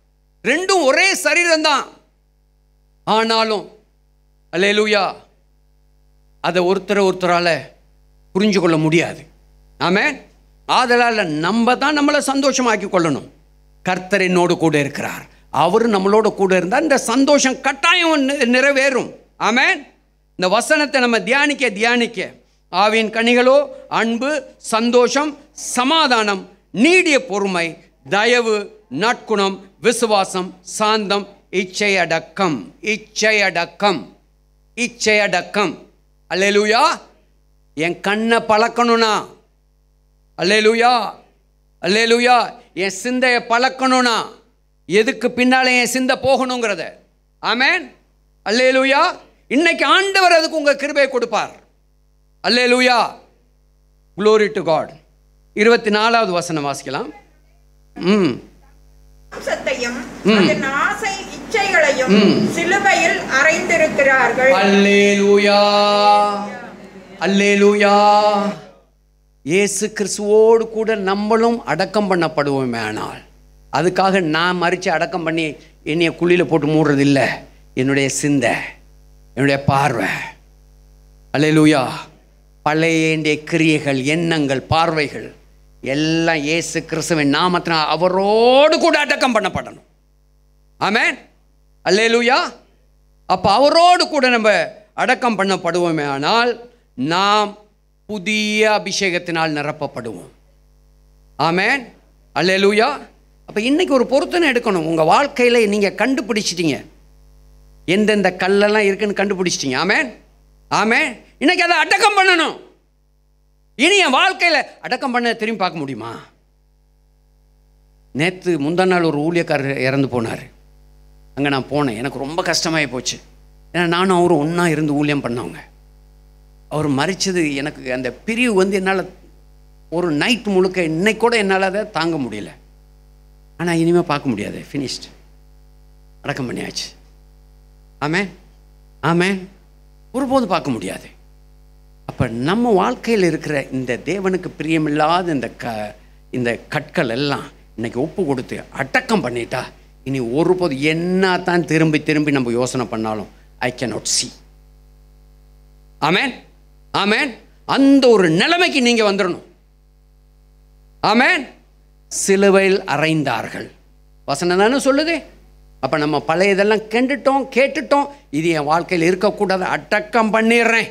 ரெண்டும் ஒரே சரீரம்தான் ஆனாலும் அல்லேலூயா அதை ஒருத்தரை ஒருத்தரால் புரிஞ்சு கொள்ள முடியாது ஆமென் ஆதலால் நம்ம தான் நம்மளை சந்தோஷமாக்கி கொள்ளணும் கர்த்தர் என்னோடு கூட இருக்கிறார் அவர் நம்மளோட கூட இருந்தால் இந்த சந்தோஷம் கட்டாயம் நி- நிறைவேறும் ஆமென் இந்த வசனத்தை நம்ம தியானிக்க தியானிக்க ஆவின் கனிகளோ அன்பு சந்தோஷம் சமாதானம் நீடிய பொறுமை தயவு நற்குணம் விசுவாசம் சாந்தம் இச்சையடக்கம் இச்சையடக்கம் இச்சையடக்கம் அல்லேலூயா என் கண்ணை பழக்கணும்னா அல்லேலூயா அல்லேலூயா என் சிந்தையை பழக்கணும்னா எதுக்கு பின்னால என் சிந்தை போகணுங்கிறத ஆமென் அல்லேலூயா இன்னைக்கு ஆண்டவர் அதுக்கு உங்க கிருபையை கொடுப்பார் அல்லேலூயா glory டு காட் இருபத்தி நாலாவது வசனம் வாசிக்கலாம் ம் மாம்சத்தையும் அதன் ஆசை இச்சைகளையும் சிலுவையில் அறைந்திருக்கிறார்கள் அல்லேலூயா அல்லேலூயா இயேசு கிறிஸ்துவோடு கூட நம்மளும் அடக்கம் பண்ணப்படுவோமே ஆனால் அதுக்காக நான் மறித்து அடக்கம் பண்ணி என்னைய குழியில் போட்டு மூடுறது இல்லை என்னுடைய சிந்தை என்னுடைய பார்வை அல்லேலூயா பழைய என்னுடைய கிரியைகள் எண்ணங்கள் பார்வைகள் எல்லாம் இயேசு கிறிஸ்துவின் நாமத்தினால் அவரோடு கூட அடக்கம் பண்ணப்படணும் ஆமென் அல்லேலூயா அப்போ அவரோடு கூட நம்ம அடக்கம் பண்ணப்படுவோமே ஆனால் நாம் புதிய அபிஷேகத்தினால் நிரப்பப்படுவோம் ஆமென் அல்லேலூயா அப்போ இன்னைக்கு ஒரு பொருத்தனை எடுக்கணும் உங்கள் வாழ்க்கையில் நீங்கள் கண்டுபிடிச்சிட்டீங்க எந்தெந்த கல்லெல்லாம் இருக்குன்னு கண்டுபிடிச்சிட்டீங்க ஆமென் ஆமென் இன்னைக்கு அதை அடக்கம் பண்ணணும் இனி என் வாழ்க்கையில் அடக்கம் பண்ண திரும்பி பார்க்க முடியுமா நேற்று முந்தா நாள் ஒரு ஊழியக்காரர் இறந்து போனார் அங்கே நான் போனேன் எனக்கு ரொம்ப கஷ்டமாகி போச்சு ஏன்னா நானும் அவரும் ஒன்றா இருந்து ஊழியம் பண்ணவங்க அவர் மறிச்சது எனக்கு அந்த பிரிவு வந்து என்னால் ஒரு நைட் முழுக்க இன்னைக்கு கூட என்னால் அதை தாங்க முடியல ஆனால் இனிமேல் பார்க்க முடியாது ஃபினிஷ்ட் அடக்கம் பண்ணியாச்சு ஆமென் ஆமென் ஒருபோதும் பார்க்க முடியாது அப்போ நம்ம வாழ்க்கையில் இருக்கிற இந்த தேவனுக்கு பிரியமில்லாத இந்த க இந்த கற்கள் எல்லாம் இன்னைக்கு ஒப்பு கொடுத்து அடக்கம் பண்ணிட்டா இனி ஒருபோது என்ன தான் திரும்பி திரும்பி நம்ம யோசனை பண்ணாலும் ஐ கேனாட் see ஆமென் ஆமென் அந்த ஒரு நிலைமைக்கு நீங்க வந்துடணும் ஆமென் சிலுவையில் அறைந்தார்கள் வசனம் தானே சொல்லுது அப்போ நம்ம பழையதெல்லாம் கண்டுட்டோம் கேட்டுட்டோம் இது என் வாழ்க்கையில் இருக்கக்கூடாது அடக்கம் பண்ணிடுறேன்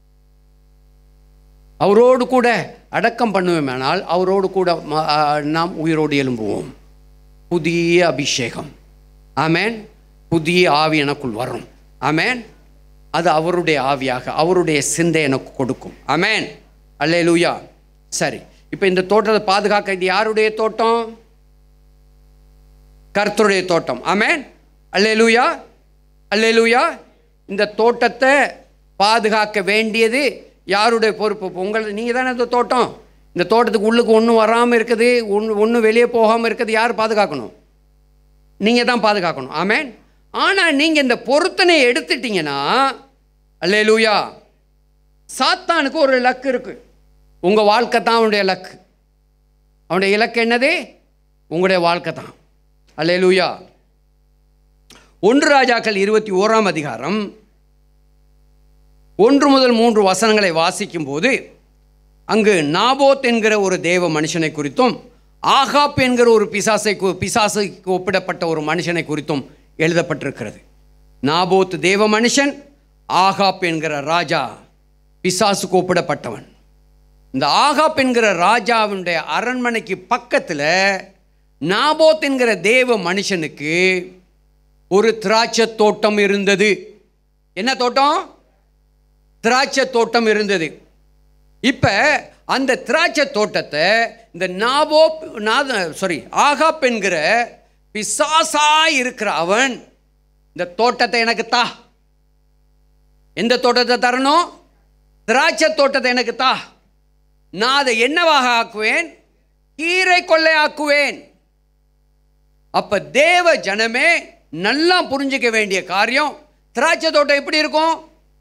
அவரோடு கூட அடக்கம் பண்ணுவோமேனால் அவரோடு கூட ம- ஆ, நாம் உயிரோடு எழும்புவோம் புதிய அபிஷேகம் ஆமென் புதிய ஆவி எனக்குள் வரும் ஆமென் அது அவருடைய ஆவியாக அவருடைய சிந்தை எனக்கு கொடுக்கும் ஆமென் அல்லேலூயா சரி இப்போ இந்த தோட்டத்தை பாதுகாக்க இது யாருடைய தோட்டம் கர்த்தருடைய தோட்டம் ஆமென் அல்லேலூயா அல்லேலூயா இந்த தோட்டத்தை பாதுகாக்க வேண்டியது யாருடைய பொறுப்பு இப்போ உங்கள் நீங்கள் தானே இந்த தோட்டம் இந்த தோட்டத்துக்கு உள்ளுக்கு ஒன்றும் வராமல் இருக்குது ஒன்று ஒன்றும் வெளியே போகாமல் இருக்குது யார் பாதுகாக்கணும் நீங்கள் தான் பாதுகாக்கணும் ஆமென் ஆனால் நீங்கள் இந்த பொருத்தனை எடுத்துட்டீங்கன்னா அல்லேலூயா சாத்தானுக்கு ஒரு லக்கு இருக்கு உங்கள் வாழ்க்கை தான் அவனுடைய லக்கு அவனுடைய இலக்கு என்னது உங்களுடைய வாழ்க்கை தான் அல்லேலூயா ஒன்று ராஜாக்கள் இருபத்தி ஓராம் அதிகாரம் ஒன்று முதல் மூன்று வசனங்களை வாசிக்கும்போது அங்கு நாபோத் என்கிற ஒரு தேவ மனுஷனை குறித்தும் ஆகாப் என்கிற ஒரு பிசாசை கு- பிசாசுக்கு ஒப்பிடப்பட்ட ஒரு மனுஷனை குறித்தும் எழுதப்பட்டிருக்கிறது நாபோத் தேவ மனுஷன் ஆகாப் என்கிற ராஜா பிசாசுக்கு ஒப்பிடப்பட்டவன் இந்த ஆகாப் என்கிற ராஜாவினுடைய அரண்மனைக்கு பக்கத்தில் நாபோத் என்கிற தேவ மனுஷனுக்கு ஒரு திராட்சை தோட்டம் இருந்தது என்ன தோட்டம் திராட்சை தோட்டம் இருந்தது இப்போ அந்த திராட்சை தோட்டத்தை இந்த நாபோப் நாத சாரி ஆகாப் என்கிற பிசாசா இருக்கிற அவன் இந்த தோட்டத்தை எனக்கு தா எந்த தோட்டத்தை தரணும் திராட்சை தோட்டத்தை எனக்கு தா நான் அதை என்னவாக ஆக்குவேன் கீரை கொள்ளை ஆக்குவேன் அப்ப தேவ ஜனமே நல்லா புரிஞ்சுக்க வேண்டிய காரியம் திராட்சை தோட்டம் எப்படி இருக்கும்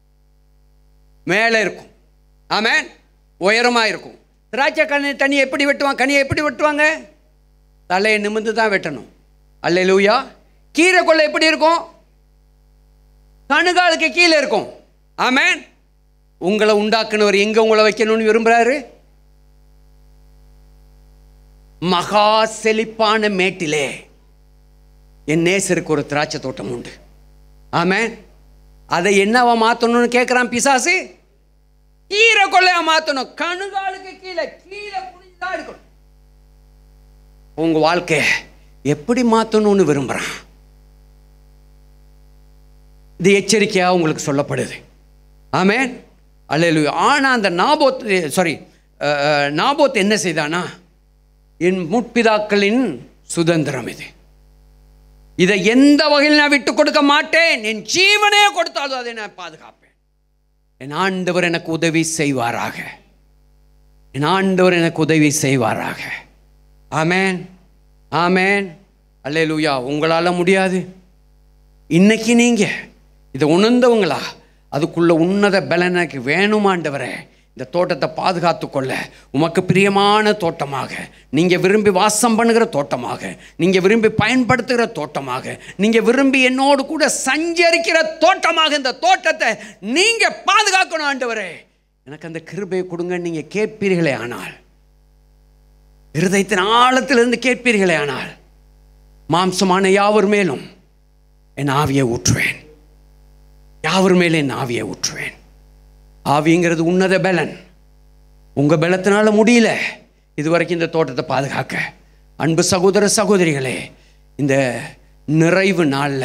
மேலே இருக்கும் ஆமென் உயரமா இருக்கும் திராட்சை கனி தண்ணி எப்படி வெட்டுவாங்க கனியை எப்படி வெட்டுவாங்க தலையை நிமிர்ந்து தான் வெட்டணும் அல்லேலூயா கீரை கொள்ளை எப்படி இருக்கும் கணுகாலுக்கு கீழே இருக்கும் ஆமென் உங்களை உண்டாக்குனவர் எங்க உங்களை வைக்கணும்னு விரும்புறாரு மகா செழிப்பான மேட்டிலே என் நேசருக்கு ஒரு திராட்சை தோட்டம் உண்டு ஆமென் அதை என்னவா மாத்தணும்னு கேட்குறான் பிசாசு கீரை கொள்ளையா மாத்தணும் கணுகாலுக்கு கீழே கீழே குனிஞ்சுதான் இருக்கணும் உங்க வாழ்க்கை எப்படி மாத்தணும்னு விரும்புறான் இது எச்சரிக்கையாக உங்களுக்கு சொல்லப்படுது ஆமென் அல்லேலூயா ஆனால் அந்த நாபோத் சாரி நாபோத் என்ன செய்தானா என் முற்பிதாக்களின் சுதந்திரம் இது இதை எந்த வகையில் நான் விட்டு கொடுக்க மாட்டேன் என் ஜீவனே கொடுத்தாலும் அதை நான் பாதுகாப்பேன் என் ஆண்டவர் எனக்கு உதவி செய்வாராக என் ஆண்டவர் எனக்கு உதவி செய்வாராக ஆமென் ஆமென் அல்லேலூயா உங்களால் முடியாது இன்னைக்கு நீங்க இதை உணர்ந்தவங்களா அதுக்குள்ள உன்னத பலன் எனக்கு வேணுமாண்டவரே இந்த தோட்டத்தை பாதுகாத்து கொள்ள உமக்கு பிரியமான தோட்டமாக நீங்க விரும்பி வாசம் பண்ணுகிற தோட்டமாக நீங்க விரும்பி பயன்படுத்துகிற தோட்டமாக நீங்க விரும்பி என்னோடு கூட சஞ்சரிக்கிற தோட்டமாக இந்த தோட்டத்தை நீங்க பாதுகாக்கணும் ஆண்டவரே எனக்கு அந்த கிருபையை கொடுங்க நீங்க கேட்பீர்களே ஆனால் இருதயத்தின் ஆழத்திலிருந்து கேட்பீர்களே ஆனால் மாம்சமான யாவர் மேலும் என் ஆவியை ஊற்றுவேன் யாவர் மேலே என் ஆவியை ஊற்றுவேன் ஆவிங்கிறது உன்னத பலன் உங்க பலத்தினால முடியல இதுவரைக்கும் இந்த தோட்டத்தை பாதுகாக்க அன்பு சகோதர சகோதரிகளே இந்த நிறைவு நாளில்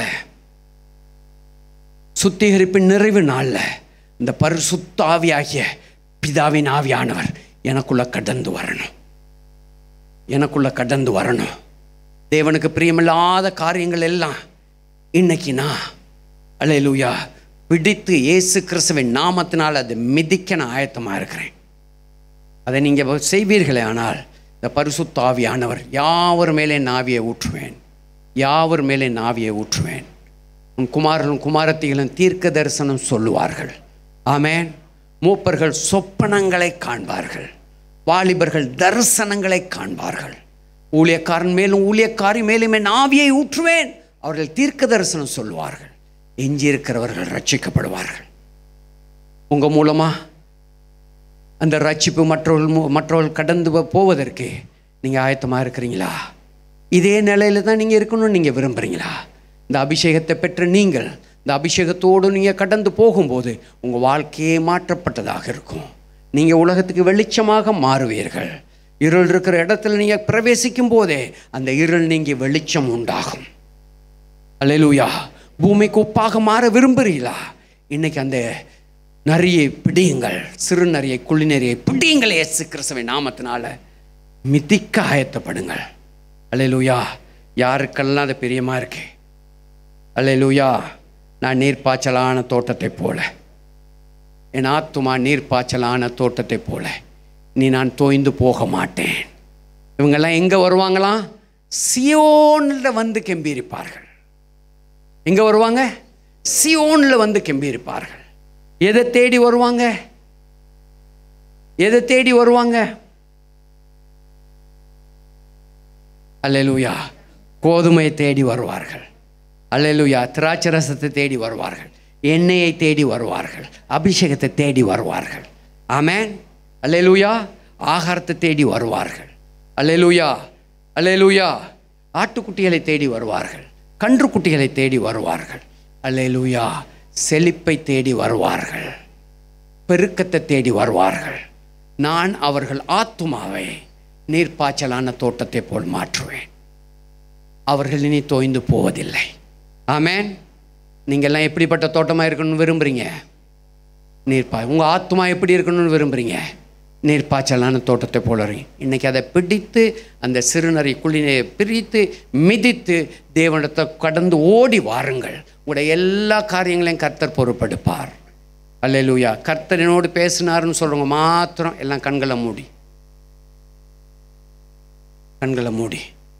சுத்திகரிப்பின் நிறைவு நாளில் இந்த பரிசுத்த ஆவியாகிய பிதாவின் ஆவியானவர் எனக்குள்ள கடந்து வரணும் எனக்குள்ள கடந்து வரணும் தேவனுக்கு பிரியமில்லாத காரியங்கள் எல்லாம் இன்னைக்கு நான் அல்லேலூயா பிடித்து இயேசு கிறிஸ்துவின் நாமத்தினால் அதை மிதிக்க நான் ஆயத்தமாக இருக்கிறேன் அதை நீங்கள் செய்வீர்களே ஆனால் இந்த பரிசுத்த ஆவியானவர் யாவர் மேலே நாவியை ஊற்றுவேன் யாவர் மேலே நாவியை ஊற்றுவேன் உன் குமாரனும் குமாரத்திகளும் தீர்க்க தரிசனம் சொல்லுவார்கள் ஆமென் மூப்பர்கள் சொப்பனங்களை காண்பார்கள் வாலிபர்கள் தரிசனங்களை காண்பார்கள் ஊழியக்காரன் மேலும் ஊழியக்காரி மேலும் என் ஆவியை ஊற்றுவேன் அவர்கள் தீர்க்க தரிசனம் சொல்லுவார்கள் எஞ்சியிருக்கிறவர்கள் ரட்சிக்கப்படுவார்கள் உங்க மூலமா அந்த ரட்சிப்பு மற்றவர்கள் மூ- மற்றவர்கள் கடந்து போ- போவதற்கு நீங்க ஆயத்தமா இருக்கிறீங்களா இதே நிலையில தான் நீங்க இருக்கணும்னு நீங்க விரும்புறீங்களா இந்த அபிஷேகத்தை பெற்ற நீங்கள் இந்த அபிஷேகத்தோடு நீங்க கடந்து போகும்போது உங்க வாழ்க்கையே மாற்றப்பட்டதாக இருக்கும் நீங்க உலகத்துக்கு வெளிச்சமாக மாறுவீர்கள் இருள் இருக்கிற இடத்துல நீங்க பிரவேசிக்கும் போதே அந்த இருள் நீங்கி வெளிச்சம் உண்டாகும் அல்லேலூயா பூமிக்கு உப்பாக மாற விரும்புகிறீங்களா இன்னைக்கு அந்த நரியை பிடியுங்கள் சிறு நரியை குழி நரியை பிடியுங்கள் இயேசு கிறிஸ்துவின் நாமத்தினால மிதிக்க ஆயத்தப்படுங்கள் அல்லேலூயா யாருக்கெல்லாம் அது பிரியமா இருக்கு அல்லேலூயா நான் நீர்ப்பாய்ச்சலான தோட்டத்தை போல என் ஆத்துமா நீர்ப்பாய்ச்சலான தோட்டத்தை போல நீ நான் தோய்ந்து போக மாட்டேன் இவங்கெல்லாம் எங்க வருவாங்களாம் சியோனில் வந்து கெம்பீரிப்பார்கள் எங்க வருவாங்க சியோன்ல வந்து கெம்பீரிப்பார்கள் எதை தேடி வருவாங்க எதை தேடி வருவாங்க அல்லேலூயா கோதுமையை தேடி வருவார்கள் அல்லேலூயா திராட்சை ரசத்தை தேடி வருவார்கள் எண்ணெயை தேடி வருவார்கள் அபிஷேகத்தை தேடி வருவார்கள் ஆமென் அல்லேலூயா ஆகாரத்தை தேடி வருவார்கள் அல்லேலூயா அல்லேலூயா ஆட்டுக்குட்டிகளை தேடி வருவார்கள் கன்றுக்குட்டிகளை தேடி வருவார்கள் அல்லேலூயா செழிப்பை தேடி வருவார்கள் பெருக்கத்தை தேடி வருவார்கள் நான் அவர்கள் ஆத்துமாவை நீர்ப்பாய்ச்சலான தோட்டத்தை போல் மாற்றுவேன் அவர்கள் இனி தோய்ந்து போவதில்லை ஆமென் நீங்கள்லாம் எப்படிப்பட்ட தோட்டமாக இருக்கணும்னு விரும்புகிறீங்க நீர்ப்பா உங்கள் ஆத்மா எப்படி இருக்கணும்னு விரும்புகிறீங்க நீர்ப்பாய்ச்சலான தோட்டத்தை போல இருங்க இன்னைக்கு அதை பிடித்து அந்த சிறுநரை குழினை பிரித்து மிதித்து தேவனிடத்தை கடந்து ஓடி வாருங்கள் உங்களுடைய எல்லா காரியங்களையும் கர்த்தர் பொறுப்பெடுப்பார் அல்லேலூயா கர்த்தரினோடு பேசினாருன்னு சொல்கிறவங்க மாத்திரம் எல்லாம் கண்களை மூடி கண்களை மூடி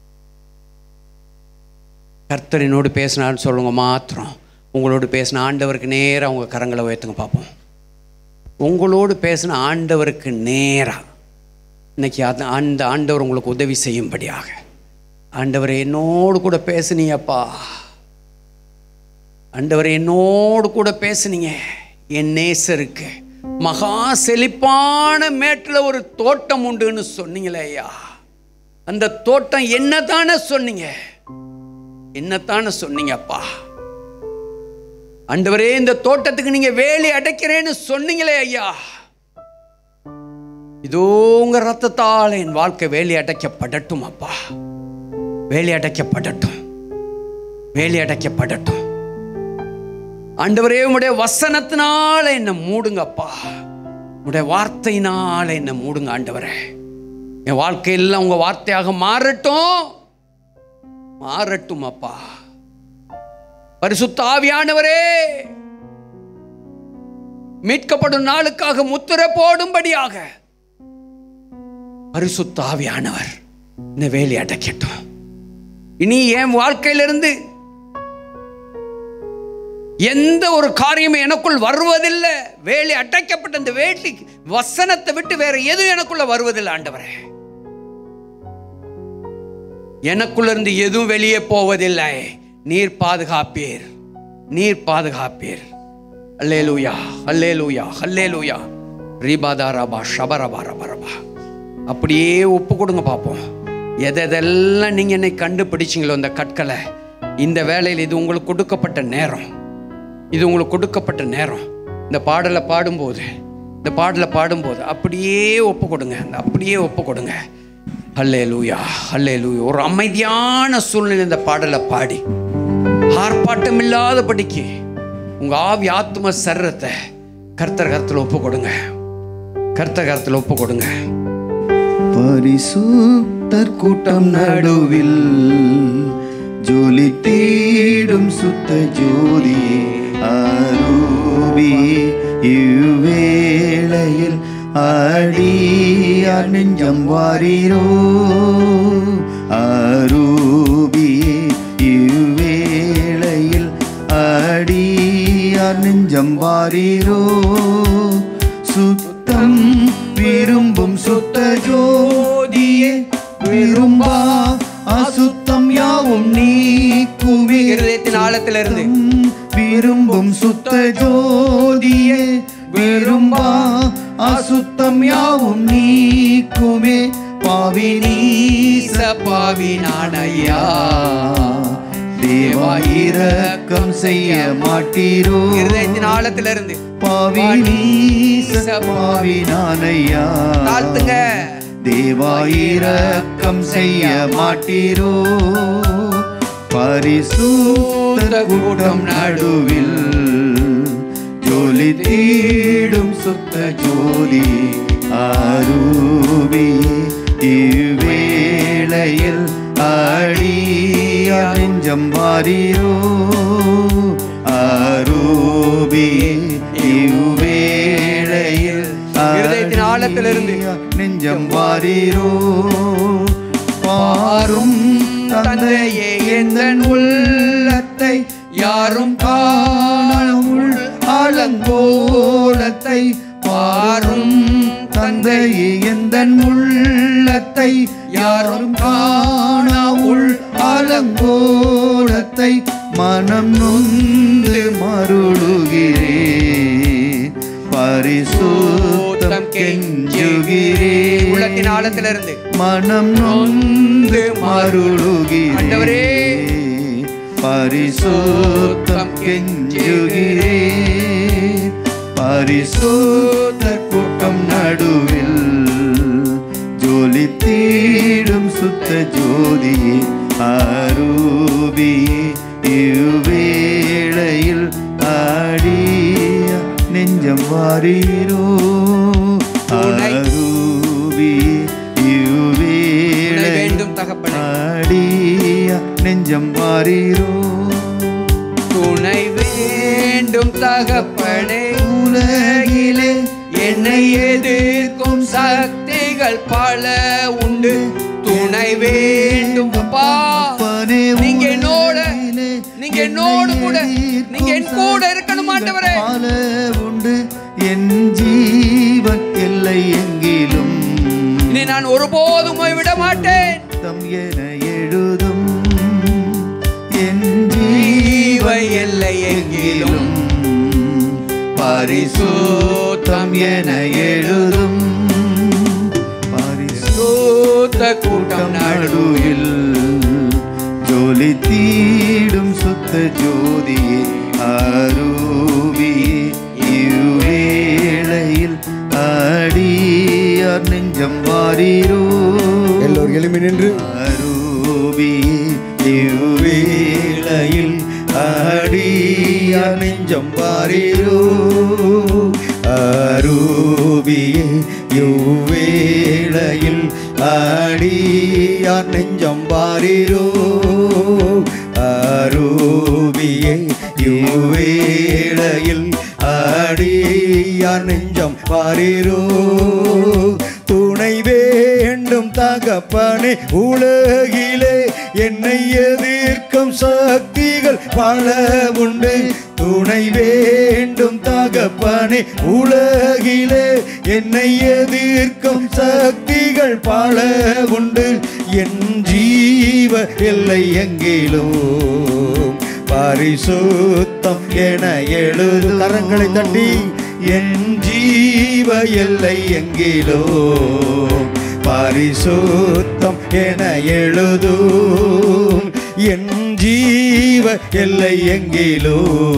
கர்த்தரினோடு பேசினாருன்னு சொல்லுங்க மாத்திரம் உங்களோடு பேசின ஆண்டவருக்கு நேராக உங்கள் கரங்களை உயர்த்துங்க பார்ப்போம் உங்களோடு பேசின ஆண்டவருக்கு நேராக இன்னைக்கு அந்த அந்த ஆண்டவர் உங்களுக்கு உதவி செய்யும்படியாக ஆண்டவரை என்னோடு கூட பேசுனீயப்பா ஆண்டவர் என்னோடு கூட பேசுனீங்க என் நேசருக்கு மகா செழிப்பான மேட்டில் ஒரு தோட்டம் உண்டுன்னு சொன்னீங்களே ஐயா அந்த தோட்டம் என்னதானே சொன்னீங்க என்னத்தானே சொன்னீங்க அப்பா ஆண்டவரே இந்த தோட்டத்துக்கு நீங்க வேலி அடைக்கிறேன்னு சொன்னீங்களே ஐயா இதோ உங்க ரத்தத்தால் என் வாழ்க்கை வேலி அடைக்கப்படட்டும் அப்பா வேலி அடைக்கப்படட்டும் வேலி அடைக்கப்படட்டும் ஆண்டவரே உம்முடைய வசனத்தினால என்னை மூடுங்க அப்பா உம்முடைய வார்த்தையினால என்னை மூடுங்க ஆண்டவரே என் வாழ்க்கையெல்லாம் உங்க வார்த்தையாக மாறட்டும் மாறட்டும் அப்பா பரிசுத்த ஆவியானவரே மீட்கப்படும் நாளுக்காக முத்திரை போடும்படியாக பரிசுத்த ஆவியானவர் இந்த வேலி அடைக்கட்டும் இனி என் வாழ்க்கையிலிருந்து எந்த ஒரு காரியமும் எனக்குள் வருவதில்லை வேலி அடைக்கப்பட்ட இந்த வேலி வசனத்தை விட்டு வேற எதுவும் எனக்குள்ள வருவதில்லை ஆண்டவரே எனக்குள்ள இருந்து எதுவும் வெளியே போவதில்லை நீர் பாதுகாப்பீர் நீர் பாதுகாப்பீர் அல்லேலூயா அல்லேலூயா அல்லேலூயா ரீபாதா ரபா ஷபரபா ரபரபா அப்படியே ஒப்பு கொடுங்க பார்ப்போம் எதெல்லாம் நீங்கள் என்னை கண்டுபிடிச்சிங்களோ இந்த கற்களை இந்த வேலையில் இது உங்களுக்கு கொடுக்கப்பட்ட நேரம் இது உங்களுக்கு கொடுக்கப்பட்ட நேரம் இந்த பாடலை பாடும்போது இந்த பாடலை பாடும்போது அப்படியே ஒப்பு கொடுங்க அந்த அப்படியே ஒப்பு கொடுங்க அல்லே லூயா அல்லே லூயா ஒரு அமைதியான சூழ்நிலை இந்த பாடலை பாடி ஆர்ப்பாட்டம் இல்லாதபடிக்கு உங்க ஆவி ஆத்ம சர்றத்தை கர்த்தர் கருத்தில் ஒப்பு கொடுங்க கர்த்தர் கருத்தில் ஒப்பு கொடுங்க பரிசுத்தர் கூட்டம் நடுவில் ஜோலி தேடும் சுத்த ஜோதி அரூபி இவ்வேளையில் அடியார் நெஞ்சம் வாரீரோ அரூபி இவ்வேளையில் அடியார் நெஞ்சம் வாரீரோ சுத்தம் விரும்பும் சுத்த ஜோதியே விரும்பா அசுத்தம் யாவும் நீக்குமே இருதயத்தின் ஆழத்திலிருந்து விரும்பும் சுத்த ஜோதியே விரும்பா அசுத்தம் யாவும் நீக்குமே பாவி நீச பாவி நானையா தேவா இரக்கம் செய்ய மாட்டீரோ இருதயத்தின் ஆழத்திலிருந்து பாவி நீச பாவி நானையா தாழ்த்துங்க தேவா இரக்கம் செய்ய மாட்டீரோ பரிசுத்த கூட்டம் நடுவில் ஜோலி தேடும் சுத்த ஜோதி அரூபி இவ்வேளையில் அடிய நெஞ்சம் வாரீரோ அரூபி இவ்வேளையில் இருதயத்தின் ஆழத்திலிருந்து நெஞ்சம் வாரீரோ பாரும் தந்தையே எந்தன் உள்ளத்தை யாரும் காணவுள் ஆலங்கோலத்தை பாரும் தந்தையே எந்தன் உள்ளத்தை யாரும் காணவுள் ஆலங்கோலத்தை மனம் நொந்து மருளுகிறேன் பரிசுத்தம் கெஞ்சுகிறேன் உள்ளத்தின் ஆழத்திலிருந்து மனம் நொந்து மருளுகிறே ஆண்டவரே. பரிசுத்தம் கெஞ்சுகிறே பரிசுத்த கூட்டம் நடுவில் ஜோலி தேடும் சுத்த ஜோதி அரூபி இவ்வேளையில் ஆடிய நெஞ்சம் வாரீரோ துணை. அரூபி துணை இவ்வேளை வேண்டும் தகப்பனே ஆடிய நெஞ்சம் வாரீரோ துணை வேண்டும் தகப்பனே உலகிலே என்னை எதிர்க்கும் சக்திகள் பல உண்டு துணை வேண்டும் அப்பா அப்பனே நீங்க என்னோட உலகிலே நீங்க என்னோடு கூட நீங்க என் கூட இருக்கணும் ஆண்டவரே பல உண்டு என் ஜீவன் எல்லை எங்கிலும் இனி நான் ஒருபோதும் போய் விட மாட்டேன் தம் என எழுதும் என் ஜீவன் ஜீவ எல்லை எங்கிலும் பரிசுத்தம் என எழுதும் சூத்த கூட்டம் நடு நடுவில் ஜோலி தீடும் சுத்த ஜோதியே அருவியே இவ்வேளையில் அடியார் நெஞ்சம் வாரீரோ எல்லோரும் எழுமி நின்று அருவியே இவ்வேளையில் அடியார் நெஞ்சம் வாரீரோ அருவியே இவ்வேளையில் அடியார் நெஞ்சம் வாரீரோ அருவியே இவ்வேளையில் அடியார் நெஞ்சம் வாரீரோ துணை வேண்டும் தகப்பனே உலகிலே என்னை எதிர்க்கும் சக்திகள் பல உண்டு துணை வேண்டும் தகப்பனே உலகிலே என்னை எதிர்க்கும் சக்திகள் பல உண்டு என் ஜீவ எல்லை எங்கிலும் பரிசுத்தம் என எழுது கரங்களை தட்டி என் ஜீவ எல்லை எங்கிலோ பரிசுத்தம் என எழுதும் என் ஜீவ எல்லை எங்கிலோ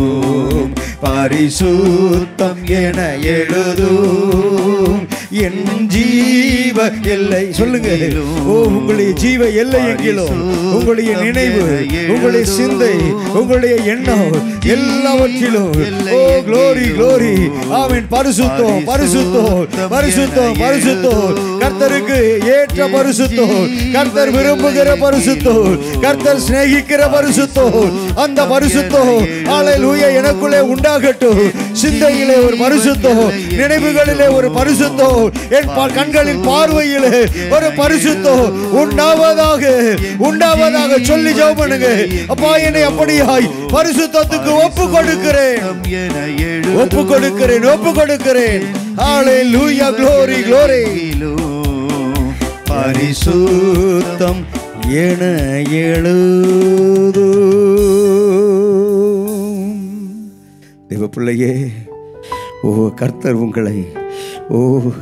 பரிசுத்தம் என எழுதும் என் ஜீவ எல்லை சொல்லுங்க ஓ உங்களுடைய ஜீவ எல்லை எங்கிலும் உங்களுடைய நினைவு உங்களுடைய சிந்தை உங்களுடைய எண்ணம் எல்லாவற்றிலும் ஓ க்ளோரி க்ளோரி ஆமென் பரிசுத்தம் பரிசுத்தம் பரிசுத்தம் பரிசுத்தம் கர்த்தருக்கு ஏற்ற பரிசுத்தம் கர்த்தர் விரும்புகிற பரிசுத்தம் கர்த்தர் சிநேகிக்கிற பரிசுத்தம் அந்த பரிசுத்தம் ஹalleluya எனக்குள்ளே உண்டாகட்டும் சிந்தையிலே ஒரு பரிசுத்தம் நினைவுகளிலே ஒரு பரிசுத்தம் என் பா- கண்களின் பார்வையிலே ஒரு பரிசுத்தம் உண்டாவதாக உண்டாவதாக சொல்லி ஜெபம் பண்ணுங்க அப்பா என்னை அப்படியாய் பரிசுத்தத்துக்கு ஒப்பு கொடுக்கிறேன் ஒப்பு கொடுக்கிறேன் ஒப்பு கொடுக்கிறேன் ஹalleluya glory glory பரிசுத்தம் என எழுது தேவ பிள்ளையே ஓ கர்த்தர் உங்களை ஓ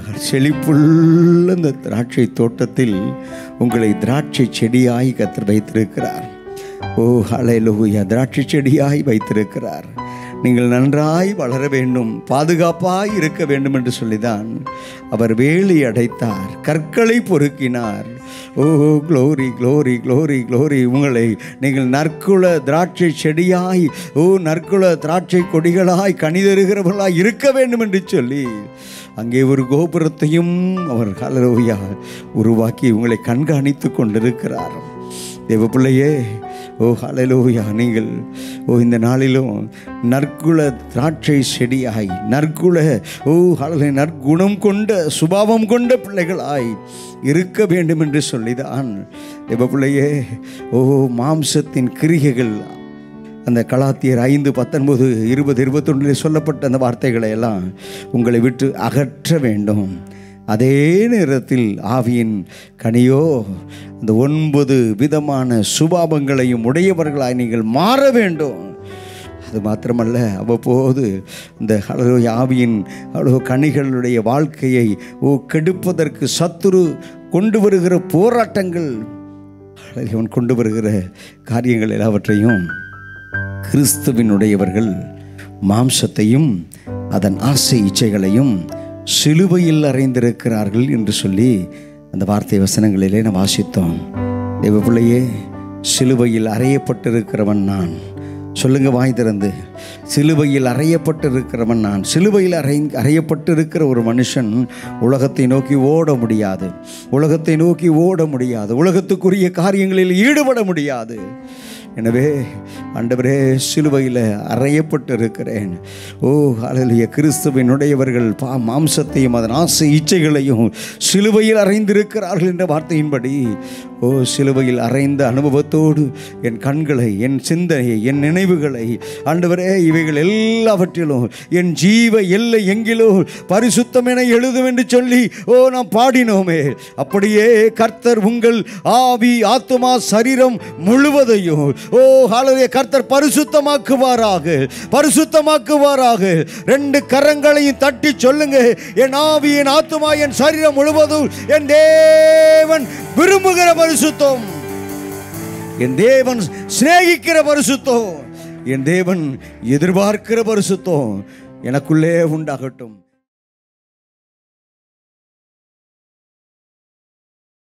செழிப்புள்ள இந்த திராட்சை தோட்டத்தில் உங்களை திராட்சை செடியாய் கர்த்தர் வைத்திருக்கிறார் ஓ ஹalleluya திராட்சை செடியாய் வைத்திருக்கிறார் நீங்கள் நன்றாய் வளர வேண்டும் பாதுகாப்பாய் இருக்க வேண்டும் என்று சொல்லிதான் அவர் வேலி அடைத்தார் கற்களை பொறுக்கினார் oh glory glory glory glory உங்களை நீங்கள் நற்குல திராட்சை செடியாய் ஓ நற்குல திராட்சை கொடிகளாய் கனிதருகிறவர்களாய் இருக்க வேண்டும் என்று சொல்லி அங்கே ஒரு கோபுரத்தையும் அவர் ஹalleluya உருவாக்கி உங்களை கண்காணித்து கொண்டிருக்கிறார் தேவ பிள்ளையே ஓ ஹalleluya நீங்கள் ஓ இந்த நாளிலும் நற்குல திராட்சை செடியாய் நற்குல ஓ ஹalleluya நற்குணம் கொண்ட சுபாவம் கொண்ட பிள்ளைகளாய் இருக்க வேண்டும் என்று சொல்லிதான் தேவ பிள்ளையே ஓ மாம்சத்தின் கிரிகைகள் அந்த கலாத்தியர் ஐந்து பத்தொன்பது இருபது இருபத்தொன்றில் சொல்லப்பட்ட அந்த வார்த்தைகளை எல்லாம் உங்களை விட்டு அகற்ற வேண்டும் அதே நேரத்தில் ஆவியின் கனியோ அந்த ஒன்பது விதமான சுபாவங்களையும் உடையவர்களாய் நீங்கள் மாற வேண்டும் அது மாத்திரமல்ல அவ்வப்போது இந்த அழகு ஆவியின் அழகு கனிகளுடைய வாழ்க்கையை ஓ கெடுப்பதற்கு சத்துரு கொண்டு வருகிற போராட்டங்கள் அழகு அவன் கொண்டு வருகிற காரியங்கள் எல்லாவற்றையும் கிறிஸ்துவினுடையவர்கள் மாம்சத்தையும் அதன் ஆசை இச்சைகளையும் சிலுவையில் அறைந்திருக்கிறார்கள் என்று சொல்லி அந்த வார்த்தை வசனங்களிலே நாம் வாசித்தோம் தேவ பிள்ளையே சிலுவையில் அறையப்பட்டிருக்கிறவன் நான் சொல்லுங்க வாய் திறந்து சிலுவையில் அறையப்பட்டிருக்கிறவன் நான் சிலுவையில் அறை அறையப்பட்டிருக்கிற ஒரு மனுஷன் உலகத்தை நோக்கி ஓட முடியாது உலகத்தை நோக்கி ஓட முடியாது உலகத்துக்குரிய காரியங்களில் ஈடுபட முடியாது எனவே ஆண்டவரே சிலுவையில் அறையப்பட்டு இருக்கிறேன் ஓ அழலிய கிறிஸ்துவினுடையவர்கள் பா மாம்சத்தையும் அதன் ஆசை இச்சைகளையும் சிலுவையில் அறைந்திருக்கிறார்கள் என்ற வார்த்தையின்படி ஓ சிலுவையில் அறைந்த அனுபவத்தோடு என் கண்களை என் சிந்தனையை என் நினைவுகளை ஆண்டவரே இவைகள் எல்லாவற்றிலும் என் ஜீவ எல்லை எங்கிலோ பரிசுத்தம் என எழுதும் என்று சொல்லி ஓ நாம் பாடினோமே அப்படியே கர்த்தர் உங்கள் ஆவி ஆத்துமா சரீரம் முழுவதையும் ஓ ஹalleluya கர்த்தர் பரிசுத்தமாக்குவாராக பரிசுத்தமாக்குவாராக ரெண்டு கரங்களையும் தட்டி சொல்லுங்க என் ஆவி என் ஆத்துமா என் சரீரம் முழுவதும் என் தேவன் விரும்புகிற பரிசுத்தம் என் தேவன் சிநேகிக்கிற பரிசுத்தம் என் தேவன் எதிர்பார்க்கிற பரிசுத்தம் எனக்குள்ளே உண்டாகட்டும்